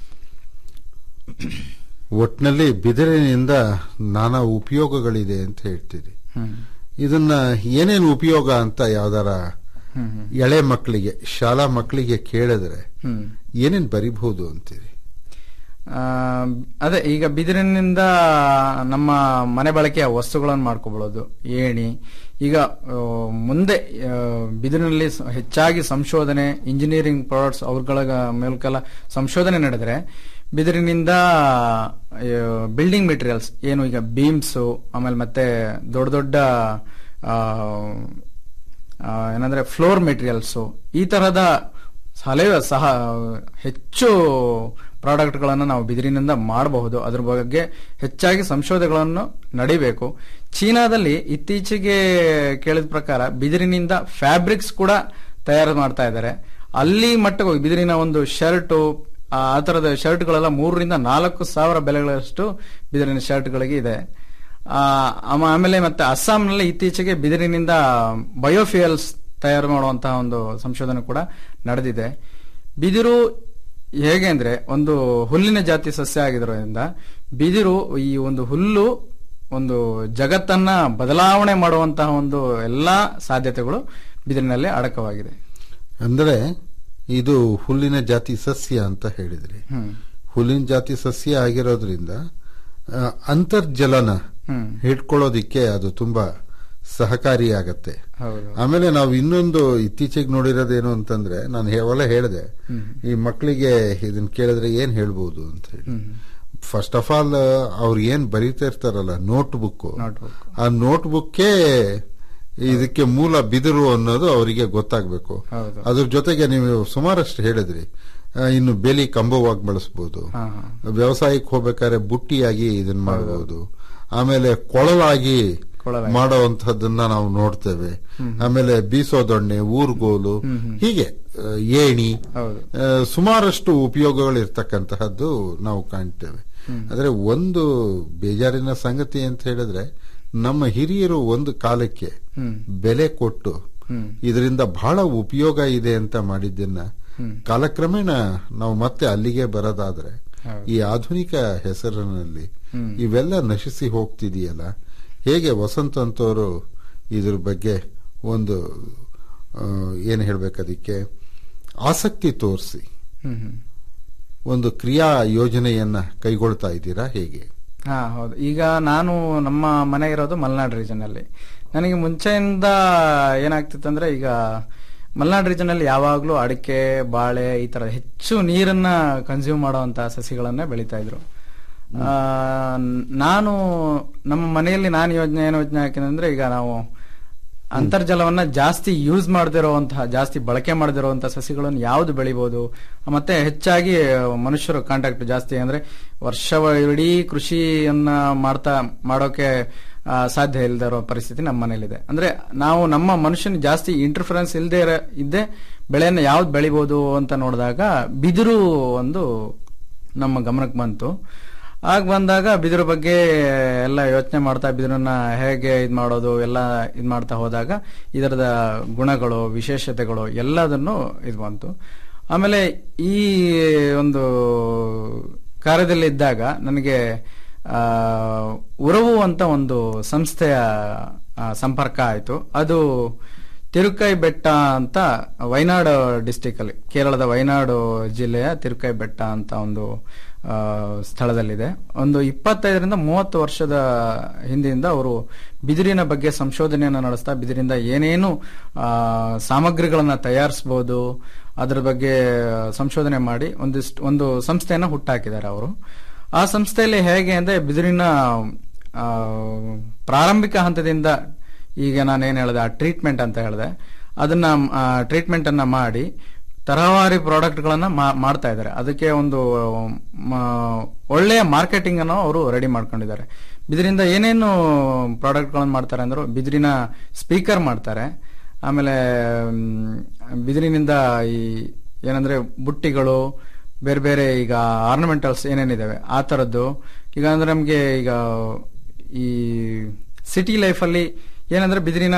ಒಟ್ನಲ್ಲಿ ಬಿದಿರಿನಿಂದ ನಾನಾ ಉಪಯೋಗಗಳಿದೆ ಅಂತ ಹೇಳ್ತೀರಿ ಹ್ಮ್. ಇದನ್ನ ಏನೇನು ಉಪಯೋಗ ಅಂತ ಯಾವ್ದಾರ ಹ್ಮ್, ಹ್ಮ್. ಎಳೆ ಮಕ್ಕಳಿಗೆ ಶಾಲಾ ಮಕ್ಕಳಿಗೆ ಕೇಳಿದ್ರೆ ಹ್ಮ್. ಏನೇನ್ ಬರಿಬಹುದು ಅಂತೀರಿ ಆ, ಅದೇ ಈಗ ಬಿದಿರಿನಿಂದ ನಮ್ಮ ಮನೆ ಬಳಕೆಯ ವಸ್ತುಗಳನ್ನು ಮಾಡ್ಕೋಬಹುದು ಏಣಿ ಈಗ ಆ, ಮುಂದೆ ಆ, ಬಿದಿರಿನಲ್ಲಿ ಸ- ಹೆಚ್ಚಾಗಿ ಸಂಶೋಧನೆ ಇಂಜಿನಿಯರಿಂಗ್ ಪ್ರಾಡಕ್ಟ್ಸ್ ಅವ್ರಗಳ ಮೇಲ್ಕೆಲ್ಲ ಸಂಶೋಧನೆ ನಡೆದ್ರೆ ಬಿದಿರಿನಿಂದ ಬಿಲ್ಡಿಂಗ್ ಮೆಟೀರಿಯಲ್ಸ್ ಏನು ಈಗ ಬೀಮ್ಸು ಆಮೇಲೆ ಮತ್ತೆ ದೊಡ್ಡ ದೊಡ್ಡ ಆ, ಆ, ಏನಂದ್ರೆ ಫ್ಲೋರ್ ಮೆಟೀರಿಯಲ್ಸು ಈ ತರಹದ ಹಲವು ಸಹ ಹೆಚ್ಚು ಪ್ರಾಡಕ್ಟ್ಗಳನ್ನು ನಾವು ಬಿದಿರಿನಿಂದ ಮಾಡಬಹುದು ಅದ್ರ ಬಗ್ಗೆ ಹೆಚ್ಚಾಗಿ ಸಂಶೋಧನೆಗಳನ್ನು ನಡಿಬೇಕು ಚೀನಾದಲ್ಲಿ ಇತ್ತೀಚೆಗೆ ಕೇಳಿದ ಪ್ರಕಾರ ಬಿದಿರಿನಿಂದ ಫ್ಯಾಬ್ರಿಕ್ಸ್ ಕೂಡ ತಯಾರು ಮಾಡ್ತಾ ಇದ್ದಾರೆ ಅಲ್ಲಿ ಮಟ್ಟಕ್ಕೆ ಹೋಗಿ ಬಿದಿರಿನ ಒಂದು ಶರ್ಟು ಆ ತರದ ಶರ್ಟ್ಗಳೆಲ್ಲ ಮೂರರಿಂದ ನಾಲ್ಕು ಸಾವಿರ ಬೆಲೆಗಳಷ್ಟು ಬಿದಿರಿನ ಶರ್ಟ್ಗಳಿಗೆ ಇದೆ ಆ, ಆಮ- ಆಮೇಲೆ ಮತ್ತೆ ಅಸ್ಸಾಂನಲ್ಲಿ ಇತ್ತೀಚೆಗೆ ಬಿದಿರಿನಿಂದ ಬಯೋಫ್ಯೂಯಲ್ಸ್ ತಯಾರು ಮಾಡುವಂತಹ ಒಂದು ಸಂಶೋಧನೆ ಕೂಡ ನಡೆದಿದೆ ಬಿದಿರು ಹೇಗೆ ಅಂದ್ರೆ ಒಂದು ಹುಲ್ಲಿನ ಜಾತಿ ಸಸ್ಯ ಆಗಿರೋದ್ರಿಂದ ಬಿದಿರು ಈ ಒಂದು ಹುಲ್ಲು ಒಂದು ಜಗತ್ತನ್ನ ಬದಲಾವಣೆ ಮಾಡುವಂತಹ ಒಂದು ಎಲ್ಲಾ ಸಾಧ್ಯತೆಗಳು ಬಿದಿರಿನಲ್ಲಿ ಅಡಕವಾಗಿದೆ ಅಂದ್ರೆ ಇದು ಹುಲ್ಲಿನ ಜಾತಿ ಸಸ್ಯ ಅಂತ ಹೇಳಿದ್ರಿ ಹ್ಮ್. ಹುಲ್ಲಿನ ಜಾತಿ ಸಸ್ಯ ಆಗಿರೋದ್ರಿಂದ ಆ, ಅಂತರ್ಜಲನ ಹ್ಮ್. ಹಿಡ್ಕೊಳ್ಳೋದಿಕ್ಕೆ ಅದು ತುಂಬಾ ಸಹಕಾರಿಯಾಗತ್ತೆ ಹೌದು ಆಮೇಲೆ ನಾವು ಇನ್ನೊಂದು ಇತ್ತೀಚೆಗೆ ನೋಡಿರೋದೇನು ಅಂತಂದ್ರೆ ನಾನು ಯಾವಲ್ಲ ಹೇಳಿದೆ ಹ್ಮ್. ಈ ಮಕ್ಕಳಿಗೆ ಇದನ್ನ ಕೇಳಿದ್ರೆ ಏನ್ ಹೇಳ್ಬೋದು ಅಂತ ಹೇಳಿ ಹ್ಮ್. ಫಸ್ಟ್ ಆಫ್ ಆಲ್ ಅವ್ರು ಏನ್ ಬರೀತಾ ಇರ್ತಾರಲ್ಲ ನೋಟ್ ಬುಕ್ Notebook. ಆ ನೋಟ್ ಬುಕ್ಕೇ ಇದಕ್ಕೆ ಮೂಲ ಬಿದಿರು ಅನ್ನೋದು ಅವರಿಗೆ ಗೊತ್ತಾಗ್ಬೇಕು ಹೌದು. ಅದ್ರ ಜೊತೆಗೆ ನೀವು ಸುಮಾರಷ್ಟು ಹೇಳಿದ್ರಿ ಆ, ಇನ್ನು ಬೇಲಿ ಕಂಬವಾಗಿ ಬಳಸಬಹುದು ಹಾ, ಹಾ. ವ್ಯವಸಾಯಕ್ಕೆ ಹೋಗ್ಬೇಕಾದ್ರೆ ಬುಟ್ಟಿಯಾಗಿ ಇದನ್ನ ಮಾಡಬಹುದು ಆಮೇಲೆ ಕೊಳಲಾಗಿ ಕೊಳಲಾಗಿ. ಮಾಡುವಂತಹದ್ದನ್ನ ನಾವು ನೋಡ್ತೇವೆ ಆಮೇಲೆ ಬೀಸೋ ದೊಣ್ಣೆ ಊರ್ಗೋಲು ಹೀಗೆ ಆ, ಏಣಿ ಹೌದು. ಆ, ಸುಮಾರಷ್ಟು ಉಪಯೋಗಗಳು ಇರ್ತಕ್ಕಂತಹದ್ದು ನಾವು ಕಾಣ್ತೇವೆ ಆದ್ರೆ ಒಂದು ಬೇಜಾರಿನ ಸಂಗತಿ ಅಂತ ಹೇಳಿದ್ರೆ ನಮ್ಮ ಹಿರಿಯರು ಒಂದು ಕಾಲಕ್ಕೆ ಹ್ಮ್. ಬೆಲೆ ಕೊಟ್ಟು ಹ್ಮ್. ಇದರಿಂದ ಬಹಳ ಉಪಯೋಗ ಇದೆ ಅಂತ ಮಾಡಿದ್ದನ್ನ ಹ್ಮ್. ಕಾಲಕ್ರಮೇಣ ನಾವು ಮತ್ತೆ ಅಲ್ಲಿಗೆ ಬರೋದಾದ್ರೆ ಹೌದು. ಈ ಆಧುನಿಕ ಹೆಸರಿನಲ್ಲಿ ಹ್ಮ್. ಇವೆಲ್ಲ ನಶಿಸಿ ಹೋಗ್ತಿದೆಯಲ್ಲ ಹೇಗೆ ವಸಂತ ಅಂತವರು ಇದ್ರ ಬಗ್ಗೆ ಒಂದು ಆ, ಏನ್ ಹೇಳ್ಬೇಕು ಅದಕ್ಕೆ ಆಸಕ್ತಿ ತೋರಿಸಿ ಹ್ಮ್ ಹ್ಮ್ ಒಂದು ಕ್ರಿಯಾ ಯೋಜನೆಯನ್ನ ಕೈಗೊಳ್ತಾ ಇದ್ದೀರಾ ಹೇಗೆ ಹಾ ಹೌದು ಈಗ ನಾನು ನಮ್ಮ ಮನೆ ಇರೋದು ಮಲೆನಾಡು ರೀಜನ್ ಅಲ್ಲಿ ನನಗೆ ಮುಂಚೆಯಿಂದ ಏನಾಗ್ತಿತ್ತಂದ್ರೆ ಈಗ ಮಲೆನಾಡು ರೀಜನ್ ಅಲ್ಲಿ ಯಾವಾಗ್ಲೂ ಅಡಿಕೆ ಬಾಳೆ ಈ ತರ ಹೆಚ್ಚು ನೀರನ್ನ ಕನ್ಸ್ಯೂಮ್ ಮಾಡುವಂತಹ ಸಸಿಗಳನ್ನೇ ಬೆಳೀತಾ ಇದ್ರು ಆ, ನಾನು ನಮ್ಮ ಮನೆಯಲ್ಲಿ ನಾನು ಯೋಜನೆ ಏನು ಯೋಜನೆ ಹಾಕಿದೆ ಅಂದ್ರೆ ಈಗ ನಾವು ಅಂತರ್ಜಲವನ್ನ ಜಾಸ್ತಿ ಯೂಸ್ ಮಾಡದಿರುವಂತಹ ಜಾಸ್ತಿ ಬಳಕೆ ಮಾಡದಿರುವಂತಹ ಸಸಿಗಳನ್ನು ಯಾವ್ದು ಬೆಳಿಬಹುದು ಮತ್ತೆ ಹೆಚ್ಚಾಗಿ ಮನುಷ್ಯರು ಕಾಂಟ್ಯಾಕ್ಟ್ ಜಾಸ್ತಿ ಅಂದ್ರೆ ವರ್ಷ ಇಡೀ ಕೃಷಿಯನ್ನ ಮಾಡ್ತಾ ಮಾಡೋಕೆ ಆ, ಸಾಧ್ಯ ಇಲ್ಲದೆ ಇರೋ ಪರಿಸ್ಥಿತಿ ನಮ್ಮ ಮನೇಲಿದೆ ಅಂದ್ರೆ ನಾವು ನಮ್ಮ ಮನುಷ್ಯನ ಜಾಸ್ತಿ ಇಂಟರ್ಫರೆನ್ಸ್ ಇಲ್ಲದೆ ಇದ್ದೆ ಬೆಳೆಯನ್ನ ಯಾವ್ದು ಬೆಳಿಬೋದು ಅಂತ ನೋಡಿದಾಗ ಬಿದಿರು ಒಂದು ನಮ್ಮ ಗಮನಕ್ಕೆ ಬಂತು ಆಗ ಬಂದಾಗ ಬಿದಿರು ಬಗ್ಗೆ ಎಲ್ಲ ಯೋಚನೆ ಮಾಡ್ತಾ ಬಿದಿರನ್ನ ಹೇಗೆ ಇದು ಮಾಡೋದು ಎಲ್ಲ ಇದು ಮಾಡ್ತಾ ಹೋದಾಗ ಇದರದ ಗುಣಗಳು ವಿಶೇಷತೆಗಳು ಎಲ್ಲದನ್ನು ಇದು ಬಂತು ಆಮೇಲೆ ಈ ಒಂದು ಕಾರ್ಯದಲ್ಲಿ ಇದ್ದಾಗ ನನಗೆ ಆ, ಉರವು ಅಂತ ಒಂದು ಸಂಸ್ಥೆಯ ಆ, ಸಂಪರ್ಕ ಆಯಿತು ಅದು ತಿರುಕೈ ಬೆಟ್ಟ ಅಂತ ವಯನಾಡು ಡಿಸ್ಟಿಕ್ ಅಲ್ಲಿ ಕೇರಳದ ವಯನಾಡು ಜಿಲ್ಲೆಯ ತಿರುಕೈ ಬೆಟ್ಟ ಅಂತ ಒಂದು ಆ, ಸ್ಥಳದಲ್ಲಿದೆ ಒಂದು ಇಪ್ಪತ್ತೈದರಿಂದ ಮೂವತ್ತು ವರ್ಷದ ಹಿಂದಿಂದ ಅವರು ಬಿದಿರಿನ ಬಗ್ಗೆ ಸಂಶೋಧನೆಯನ್ನು ನಡೆಸ್ತಾ ಬಿದಿರಿಂದ ಏನೇನು ಆ, ಸಾಮಗ್ರಿಗಳನ್ನ ತಯಾರಿಸಬಹುದು ಅದರ ಬಗ್ಗೆ ಸಂಶೋಧನೆ ಮಾಡಿ ಒಂದಿಷ್ಟು ಒಂದು ಸಂಸ್ಥೆಯನ್ನ ಹುಟ್ಟಾಕಿದ್ದಾರೆ ಅವರು ಆ ಸಂಸ್ಥೆಯಲ್ಲಿ ಹೇಗೆ ಅಂದ್ರೆ ಬಿದಿರಿನ ಆ, ಪ್ರಾರಂಭಿಕ ಹಂತದಿಂದ ಈಗ ನಾನು ಏನ್ ಹೇಳಿದೆ ಆ ಟ್ರೀಟ್ಮೆಂಟ್ ಅಂತ ಹೇಳಿದೆ ಅದನ್ನ ಟ್ರೀಟ್ಮೆಂಟ್ ಅನ್ನ ಮಾಡಿ ತರಹವಾರಿ ಪ್ರಾಡಕ್ಟ್ಗಳನ್ನ ಮಾ- ಮಾಡ್ತಾ ಇದ್ದಾರೆ ಅದಕ್ಕೆ ಒಂದು ಮ- ಒಳ್ಳೆಯ ಮಾರ್ಕೆಟಿಂಗ್ ಅನ್ನು ಅವರು ರೆಡಿ ಮಾಡ್ಕೊಂಡಿದ್ದಾರೆ ಬಿದಿರಿಂದ ಏನೇನು ಪ್ರಾಡಕ್ಟ್ಗಳನ್ನು ಮಾಡ್ತಾರೆ ಅಂದ್ರೆ ಬಿದಿರಿನ ಸ್ಪೀಕರ್ ಮಾಡ್ತಾರೆ ಆಮೇಲೆ ಮ್, ಬಿದಿರಿನಿಂದ ಈ ಏನಂದ್ರೆ ಬುಟ್ಟಿಗಳು ಬೇರೆ ಬೇರೆ ಈಗ ಆರ್ನಮೆಂಟಲ್ಸ್ ಏನೇನಿದಾವೆ ಆ ತರದ್ದು ಈಗ ಅಂದ್ರೆ ನಮ್ಗೆ ಈಗ ಈ ಸಿಟಿ ಲೈಫಲ್ಲಿ ಏನಂದ್ರೆ ಬಿದಿರಿನ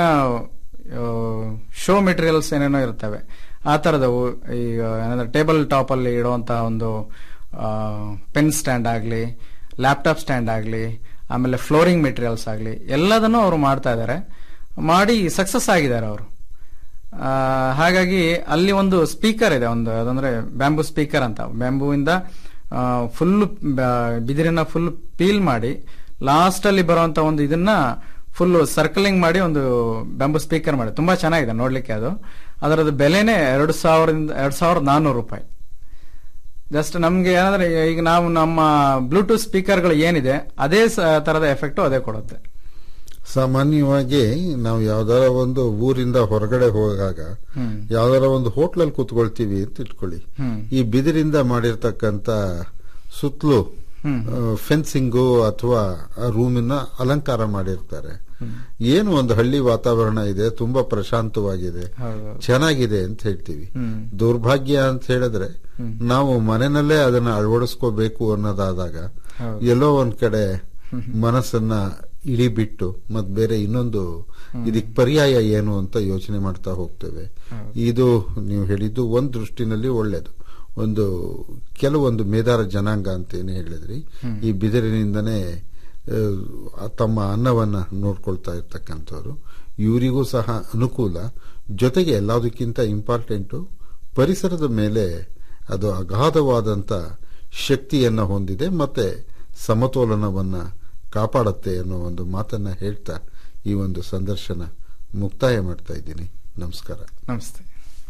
ಶೋ ಮೆಟೀರಿಯಲ್ಸ್ ಏನೇನೋ ಇರ್ತವೆ ಆ ತರದವು ಈಗ ಏನಂದ್ರೆ ಟೇಬಲ್ ಟಾಪ್ ಅಲ್ಲಿ ಇಡುವಂತ ಒಂದು ಪೆನ್ ಸ್ಟ್ಯಾಂಡ್ ಆಗಲಿ ಲ್ಯಾಪ್ಟಾಪ್ ಸ್ಟ್ಯಾಂಡ್ ಆಗಲಿ ಆಮೇಲೆ ಫ್ಲೋರಿಂಗ್ ಮೆಟೀರಿಯಲ್ಸ್ ಆಗಲಿ ಎಲ್ಲದನ್ನು ಅವರು ಮಾಡ್ತಾ ಇದ್ದಾರೆ ಮಾಡಿ ಸಕ್ಸಸ್ ಆಗಿದ್ದಾರೆ ಅವರು ಆ, ಹಾಗಾಗಿ ಅಲ್ಲಿ ಒಂದು ಸ್ಪೀಕರ್ ಇದೆ ಒಂದು ಅದಂದ್ರೆ ಬ್ಯಾಂಬೂ ಸ್ಪೀಕರ್ ಅಂತ ಬ್ಯಾಂಬೂ ಇಂದ ಫುಲ್ ಬಿದಿರಿನ ಫುಲ್ ಪೀಲ್ ಮಾಡಿ ಲಾಸ್ಟ್ ಅಲ್ಲಿ ಬರುವಂತ ಒಂದು ಇದನ್ನ ಫುಲ್ ಸರ್ಕಲಿಂಗ್ ಮಾಡಿ ಒಂದು ಬ್ಯಾಂಬೂ ಸ್ಪೀಕರ್ ಮಾಡಿ ತುಂಬಾ ಚೆನ್ನಾಗಿದೆ ನೋಡ್ಲಿಕ್ಕೆ ಅದು ಅದರದ್ದು ಬೆಲೆನೇ ಎರಡು ಸಾವಿರದಿಂದ ಎರಡ್ ಸಾವಿರದ ನಾನ್ನೂರು ರೂಪಾಯಿ ಜಸ್ಟ್ ನಮ್ಗೆ ಏನಂದ್ರೆ ಈಗ ನಾವು ನಮ್ಮ ಬ್ಲೂಟೂತ್ ಸ್ಪೀಕರ್ಗಳು ಏನಿದೆ ಅದೇ ಸ- ತರದ ಎಫೆಕ್ಟ್ ಅದೇ ಕೊಡುತ್ತೆ ಸಾಮಾನ್ಯವಾಗಿ ನಾವು ಯಾವ್ದಾರ ಒಂದು ಊರಿಂದ ಹೊರಗಡೆ ಹೋಗಾಗ ಹ್ಮ್. ಯಾವ್ದಾರ ಒಂದು ಹೋಟ್ಲಲ್ಲಿ ಕೂತ್ಕೊಳ್ತೀವಿ ಅಂತ ಇಟ್ಕೊಳ್ಳಿ ಹ್ಮ್. ಈ ಬಿದಿರಿಂದ ಮಾಡಿರ್ತಕ್ಕಂತ ಸುತ್ತಲೂ ಹ್ಮ್. ಫೆನ್ಸಿಂಗು ಅಥವಾ ರೂಮಿನ ಅಲಂಕಾರ ಮಾಡಿರ್ತಾರೆ ಏನು ಒಂದು ಹಳ್ಳಿ ವಾತಾವರಣ ಇದೆ ತುಂಬಾ ಪ್ರಶಾಂತವಾಗಿದೆ ಹೌದು. ಚೆನ್ನಾಗಿದೆ ಅಂತ ಹೇಳ್ತೀವಿ ಹ್ಮ್. ದೌರ್ಭಾಗ್ಯ ಅಂತ ಹೇಳಿದ್ರೆ ನಾವು ಮನೆಯಲ್ಲೇ ಅದನ್ನ ಅಳವಡಿಸ್ಕೋಬೇಕು ಅನ್ನೋದಾದಾಗ ಹೌದು. ಎಲ್ಲೋ ಒಂದ್ ಕಡೆ ಮನಸ್ಸನ್ನ ಇಳಿಬಿಟ್ಟು ಮತ್ ಬೇರೆ ಇನ್ನೊಂದು ಇದಕ್ ಪರ್ಯಾಯ ಏನು ಅಂತ ಯೋಚನೆ ಮಾಡ್ತಾ ಹೋಗ್ತೇವೆ ಇದು ನೀವು ಹೇಳಿದ್ದು ಒಂದ್ ದೃಷ್ಟಿನಲ್ಲಿ ಒಳ್ಳೇದು ಒಂದು ಕೆಲವೊಂದು ಮೇದಾರ ಜನಾಂಗ ಅಂತ ಏನು ಹೇಳಿದ್ರಿ ಈ ಬಿದಿರಿನಿಂದನೇ ಆ, ತಮ್ಮ ಅನ್ನವನ್ನ ನೋಡ್ಕೊಳ್ತಾ ಇರ್ತಕ್ಕಂಥವ್ರು ಇವರಿಗೂ ಸಹ ಅನುಕೂಲ ಜೊತೆಗೆ ಎಲ್ಲದಕ್ಕಿಂತ ಇಂಪಾರ್ಟೆಂಟು ಪರಿಸರದ ಮೇಲೆ ಅದು ಅಗಾಧವಾದಂತ ಶಕ್ತಿಯನ್ನ ಹೊಂದಿದೆ ಮತ್ತೆ ಸಮತೋಲನವನ್ನ ಕಾಪಾಡುತ್ತೆ ಅನ್ನೋ ಒಂದು ಮಾತನ್ನ ಹೇಳ್ತಾ ಈ ಒಂದು ಸಂದರ್ಶನ ಮುಕ್ತಾಯ ಮಾಡ್ತಾ ಇದ್ದೀನಿ ನಮಸ್ಕಾರ ನಮಸ್ತೆ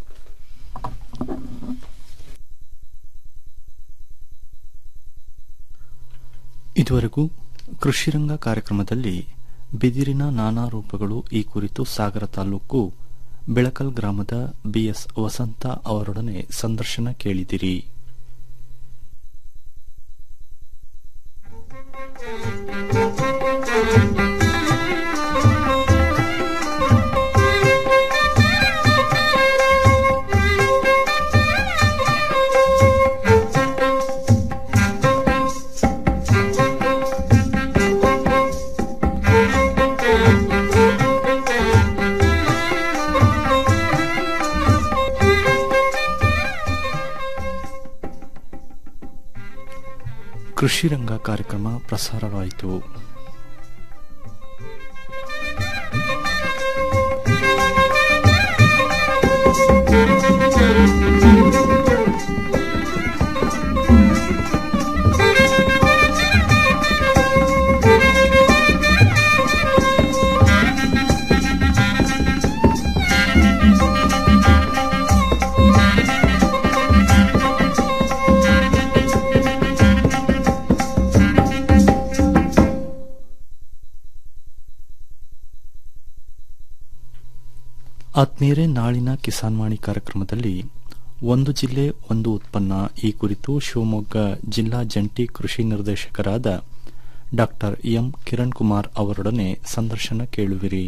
ಇದುವರೆಗೂ ಕೃಷಿರಂಗ ಕಾರ್ಯಕ್ರಮದಲ್ಲಿ ಬಿದಿರಿನ ನಾನಾ ರೂಪಗಳು ಈ ಕುರಿತು ಸಾಗರ ತಾಲೂಕು ಬೆಳಕಲ್ ಗ್ರಾಮದ ಬಿಎಸ್ ವಸಂತ ಅವರೊಡನೆ ಸಂದರ್ಶನ ಕೇಳಿದಿರಿ ಕೃಷಿರಂಗ ಕಾರ್ಯಕ್ರಮ ಪ್ರಸಾರವಾಯಿತು ಆತ್ಮೀಯರೇ ನಾಳಿನ ಕಿಸಾನ್ವಾಣಿ ಕಾರ್ಯಕ್ರಮದಲ್ಲಿ ಒಂದು ಜಿಲ್ಲೆ ಒಂದು ಉತ್ಪನ್ನ ಈ ಕುರಿತು ಶಿವಮೊಗ್ಗ ಜಿಲ್ಲಾ ಜಂಟಿ ಕೃಷಿ ನಿರ್ದೇಶಕರಾದ ಡಾಕ್ಟರ್ ಎಂ ಕಿರಣ್ ಕುಮಾರ್ ಅವರೊಡನೆ ಸಂದರ್ಶನ ಕೇಳುವಿರಿ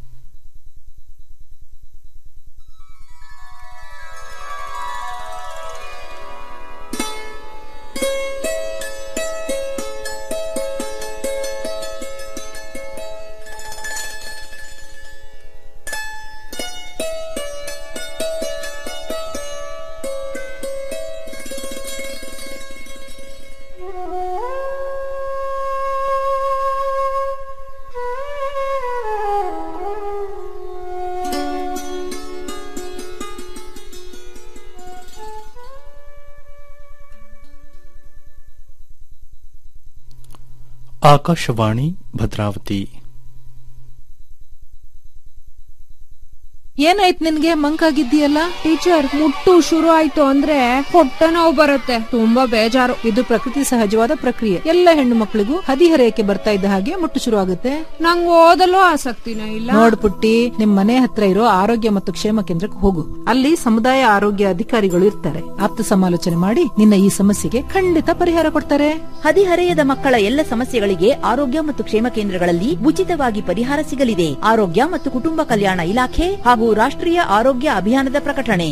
ಆಕಾಶವಾಣಿ ಭದ್ರಾವತಿ ಏನಾಯ್ತು ನಿನ್ಗೆ ಮಂಕಾಗಿದ್ದೀಯಲ್ಲ ಟೀಚರ್ ಮುಟ್ಟು ಶುರು ಆಯ್ತು ಅಂದ್ರೆ ಹೊಟ್ಟೆ ನೋವು ಬರುತ್ತೆ ತುಂಬಾ ಬೇಜಾರು ಇದು ಪ್ರಕೃತಿ ಸಹಜವಾದ ಪ್ರಕ್ರಿಯೆ ಎಲ್ಲ ಹೆಣ್ಣು ಮಕ್ಕಳಿಗೂ ಹದಿಹರೆಯಕ್ಕೆ ಬರ್ತಾ ಇದ್ದ ಹಾಗೆ ಮುಟ್ಟು ಶುರು ಆಗುತ್ತೆ ನಂಗ್ ಓದಲು ಆಸಕ್ತಿನೇ ಇಲ್ಲ ನೋಡ್ ಪುಟ್ಟಿ ನಿಮ್ ಮನೆ ಹತ್ರ ಇರೋ ಆರೋಗ್ಯ ಮತ್ತು ಕ್ಷೇಮ ಕೇಂದ್ರಕ್ಕೆ ಹೋಗು ಅಲ್ಲಿ ಸಮುದಾಯ ಆರೋಗ್ಯ ಅಧಿಕಾರಿಗಳು ಇರ್ತಾರೆ ಆಪ್ತ ಸಮಾಲೋಚನೆ ಮಾಡಿ ನಿನ್ನ ಈ ಸಮಸ್ಯೆಗೆ ಖಂಡಿತ ಪರಿಹಾರ ಕೊಡ್ತಾರೆ ಹದಿಹರೆಯದ ಮಕ್ಕಳ ಎಲ್ಲ ಸಮಸ್ಯೆಗಳಿಗೆ ಆರೋಗ್ಯ ಮತ್ತು ಕ್ಷೇಮ ಕೇಂದ್ರಗಳಲ್ಲಿ ಉಚಿತವಾಗಿ ಪರಿಹಾರ ಸಿಗಲಿದೆ ಆರೋಗ್ಯ ಮತ್ತು ಕುಟುಂಬ ಕಲ್ಯಾಣ ಇಲಾಖೆ ಹಾಗೂ ರಾಷ್ಟ್ರೀಯ ಆರೋಗ್ಯ ಅಭಿಯಾನದ ಪ್ರಕಟಣೆ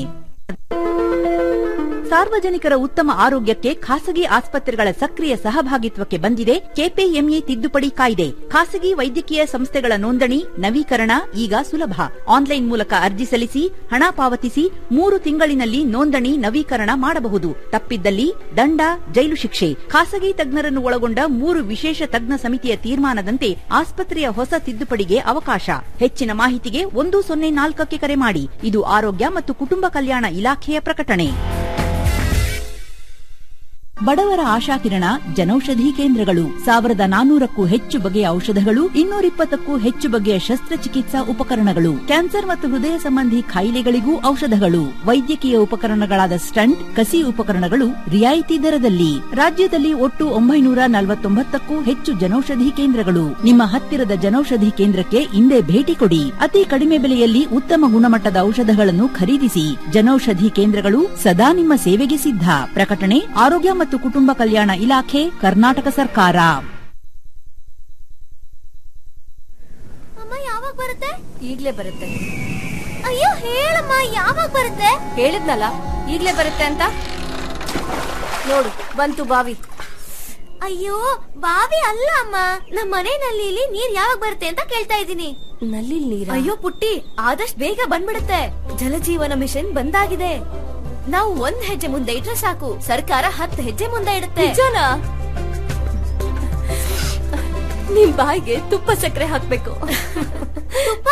ಸಾರ್ವಜನಿಕರ ಉತ್ತಮ ಆರೋಗ್ಯಕ್ಕೆ ಖಾಸಗಿ ಆಸ್ಪತ್ರೆಗಳ ಸಕ್ರಿಯ ಸಹಭಾಗಿತ್ವಕ್ಕೆ ಬಂದಿದೆ ಕೆಪಿಎಂಇ ತಿದ್ದುಪಡಿ ಕಾಯ್ದೆ ಖಾಸಗಿ ವೈದ್ಯಕೀಯ ಸಂಸ್ಥೆಗಳ ನೋಂದಣಿ ನವೀಕರಣ ಈಗ ಸುಲಭ ಆನ್ಲೈನ್ ಮೂಲಕ ಅರ್ಜಿ ಸಲ್ಲಿಸಿ ಹಣ ಪಾವತಿಸಿ ಮೂರು ತಿಂಗಳಿನಲ್ಲಿ ನೋಂದಣಿ ನವೀಕರಣ ಮಾಡಬಹುದು ತಪ್ಪಿದ್ದಲ್ಲಿ ದಂಡ ಜೈಲು ಶಿಕ್ಷೆ ಖಾಸಗಿ ತಜ್ಞರನ್ನು ಒಳಗೊಂಡ ಮೂರು ವಿಶೇಷ ತಜ್ಞ ಸಮಿತಿಯ ತೀರ್ಮಾನದಂತೆ ಆಸ್ಪತ್ರೆಯ ಹೊಸ ತಿದ್ದುಪಡಿಗೆ ಅವಕಾಶ ಹೆಚ್ಚಿನ ಮಾಹಿತಿಗೆ ಒಂದು ಸೊನ್ನೆ ನಾಲ್ಕಕ್ಕೆ ಕರೆ ಮಾಡಿ ಇದು ಆರೋಗ್ಯ ಮತ್ತು ಕುಟುಂಬ ಕಲ್ಯಾಣ ಇಲಾಖೆಯ ಪ್ರಕಟಣೆ ಬಡವರ ಆಶಾಕಿರಣ ಜನೌಷಧಿ ಕೇಂದ್ರಗಳು ಸಾವಿರದ ನಾನೂರಕ್ಕೂ ಹೆಚ್ಚು ಬಗೆಯ ಔಷಧಗಳು ಇನ್ನೂರಿಪ್ಪತ್ತಕ್ಕೂ ಹೆಚ್ಚು ಬಗೆಯ ಶಸ್ತ್ರಚಿಕಿತ್ಸಾ ಉಪಕರಣಗಳು ಕ್ಯಾನ್ಸರ್ ಮತ್ತು ಹೃದಯ ಸಂಬಂಧಿ ಕಾಯಿಲೆಗಳಿಗೂ ಔಷಧಗಳು ವೈದ್ಯಕೀಯ ಉಪಕರಣಗಳಾದ ಸ್ಟಂಟ್ ಕಸಿ ಉಪಕರಣಗಳು ರಿಯಾಯಿತಿ ದರದಲ್ಲಿ ರಾಜ್ಯದಲ್ಲಿ ಒಟ್ಟು ಒಂಬೈನೂರ ನಲವತ್ತೊಂಬತ್ತಕ್ಕೂ ಹೆಚ್ಚು ಜನೌಷಧಿ ಕೇಂದ್ರಗಳು ನಿಮ್ಮ ಹತ್ತಿರದ ಜನೌಷಧಿ ಕೇಂದ್ರಕ್ಕೆ ಇಂದೇ ಭೇಟಿ ಕೊಡಿ ಅತಿ ಕಡಿಮೆ ಬೆಲೆಯಲ್ಲಿ ಉತ್ತಮ ಗುಣಮಟ್ಟದ ಔಷಧಗಳನ್ನು ಖರೀದಿಸಿ ಜನೌಷಧಿ ಕೇಂದ್ರಗಳು ಸದಾ ನಿಮ್ಮ ಸೇವೆಗೆ ಸಿದ್ಧ ಪ್ರಕಟಣೆ ಆರೋಗ್ಯ ಮತ್ತು ಕುಟುಂಬ ಕಲ್ಯಾಣ ಇಲಾಖೆ ಕರ್ನಾಟಕ ಸರ್ಕಾರ ಅಮ್ಮ ಯಾವಾಗ ಬರುತ್ತೆ ಈಗ್ಲೇ ಬರುತ್ತೆ ಅಯ್ಯೋ ಹೇಳಮ್ಮ ಯಾವಾಗ ಬರುತ್ತೆ ಹೇಳಿದ್ನಲ್ಲ ಈಗ್ಲೇ ಬರುತ್ತೆ ಅಂತ ನೋಡು ಬಂತು ಬಾವಿ ಅಯ್ಯೋ ಬಾವಿ ಅಲ್ಲ ಅಮ್ಮ ನಮ್ಮ ಮನೆ ನಲ್ಲಿಲಿ ನೀರ್ ಯಾವಾಗ ಬರುತ್ತೆ ಅಂತ ಕೇಳ್ತಾ ಇದ್ದೀನಿ ನಲ್ಲಿ ನೀರ ಅಯ್ಯೋ ಪುಟ್ಟಿ ಆದಷ್ಟು ಬೇಗ ಬಂದ್ಬಿಡುತ್ತೆ ಜಲಜೀವನ ಮಿಷನ್ ಬಂದಾಗಿದೆ ನಾವು ಒಂದ್ ಹೆಜ್ಜೆ ಮುಂದೆ ಇಟ್ರೆ ಸಾಕು ಸರ್ಕಾರ ಹತ್ತು ಹೆಜ್ಜೆ ಮುಂದೆ ಇಡುತ್ತೆ ನಿಜನಾ ನಿಮ್ ಬಾಯಿಗೆ ತುಪ್ಪ ಸಕ್ಕರೆ ಹಾಕ್ಬೇಕು ತುಪ್ಪ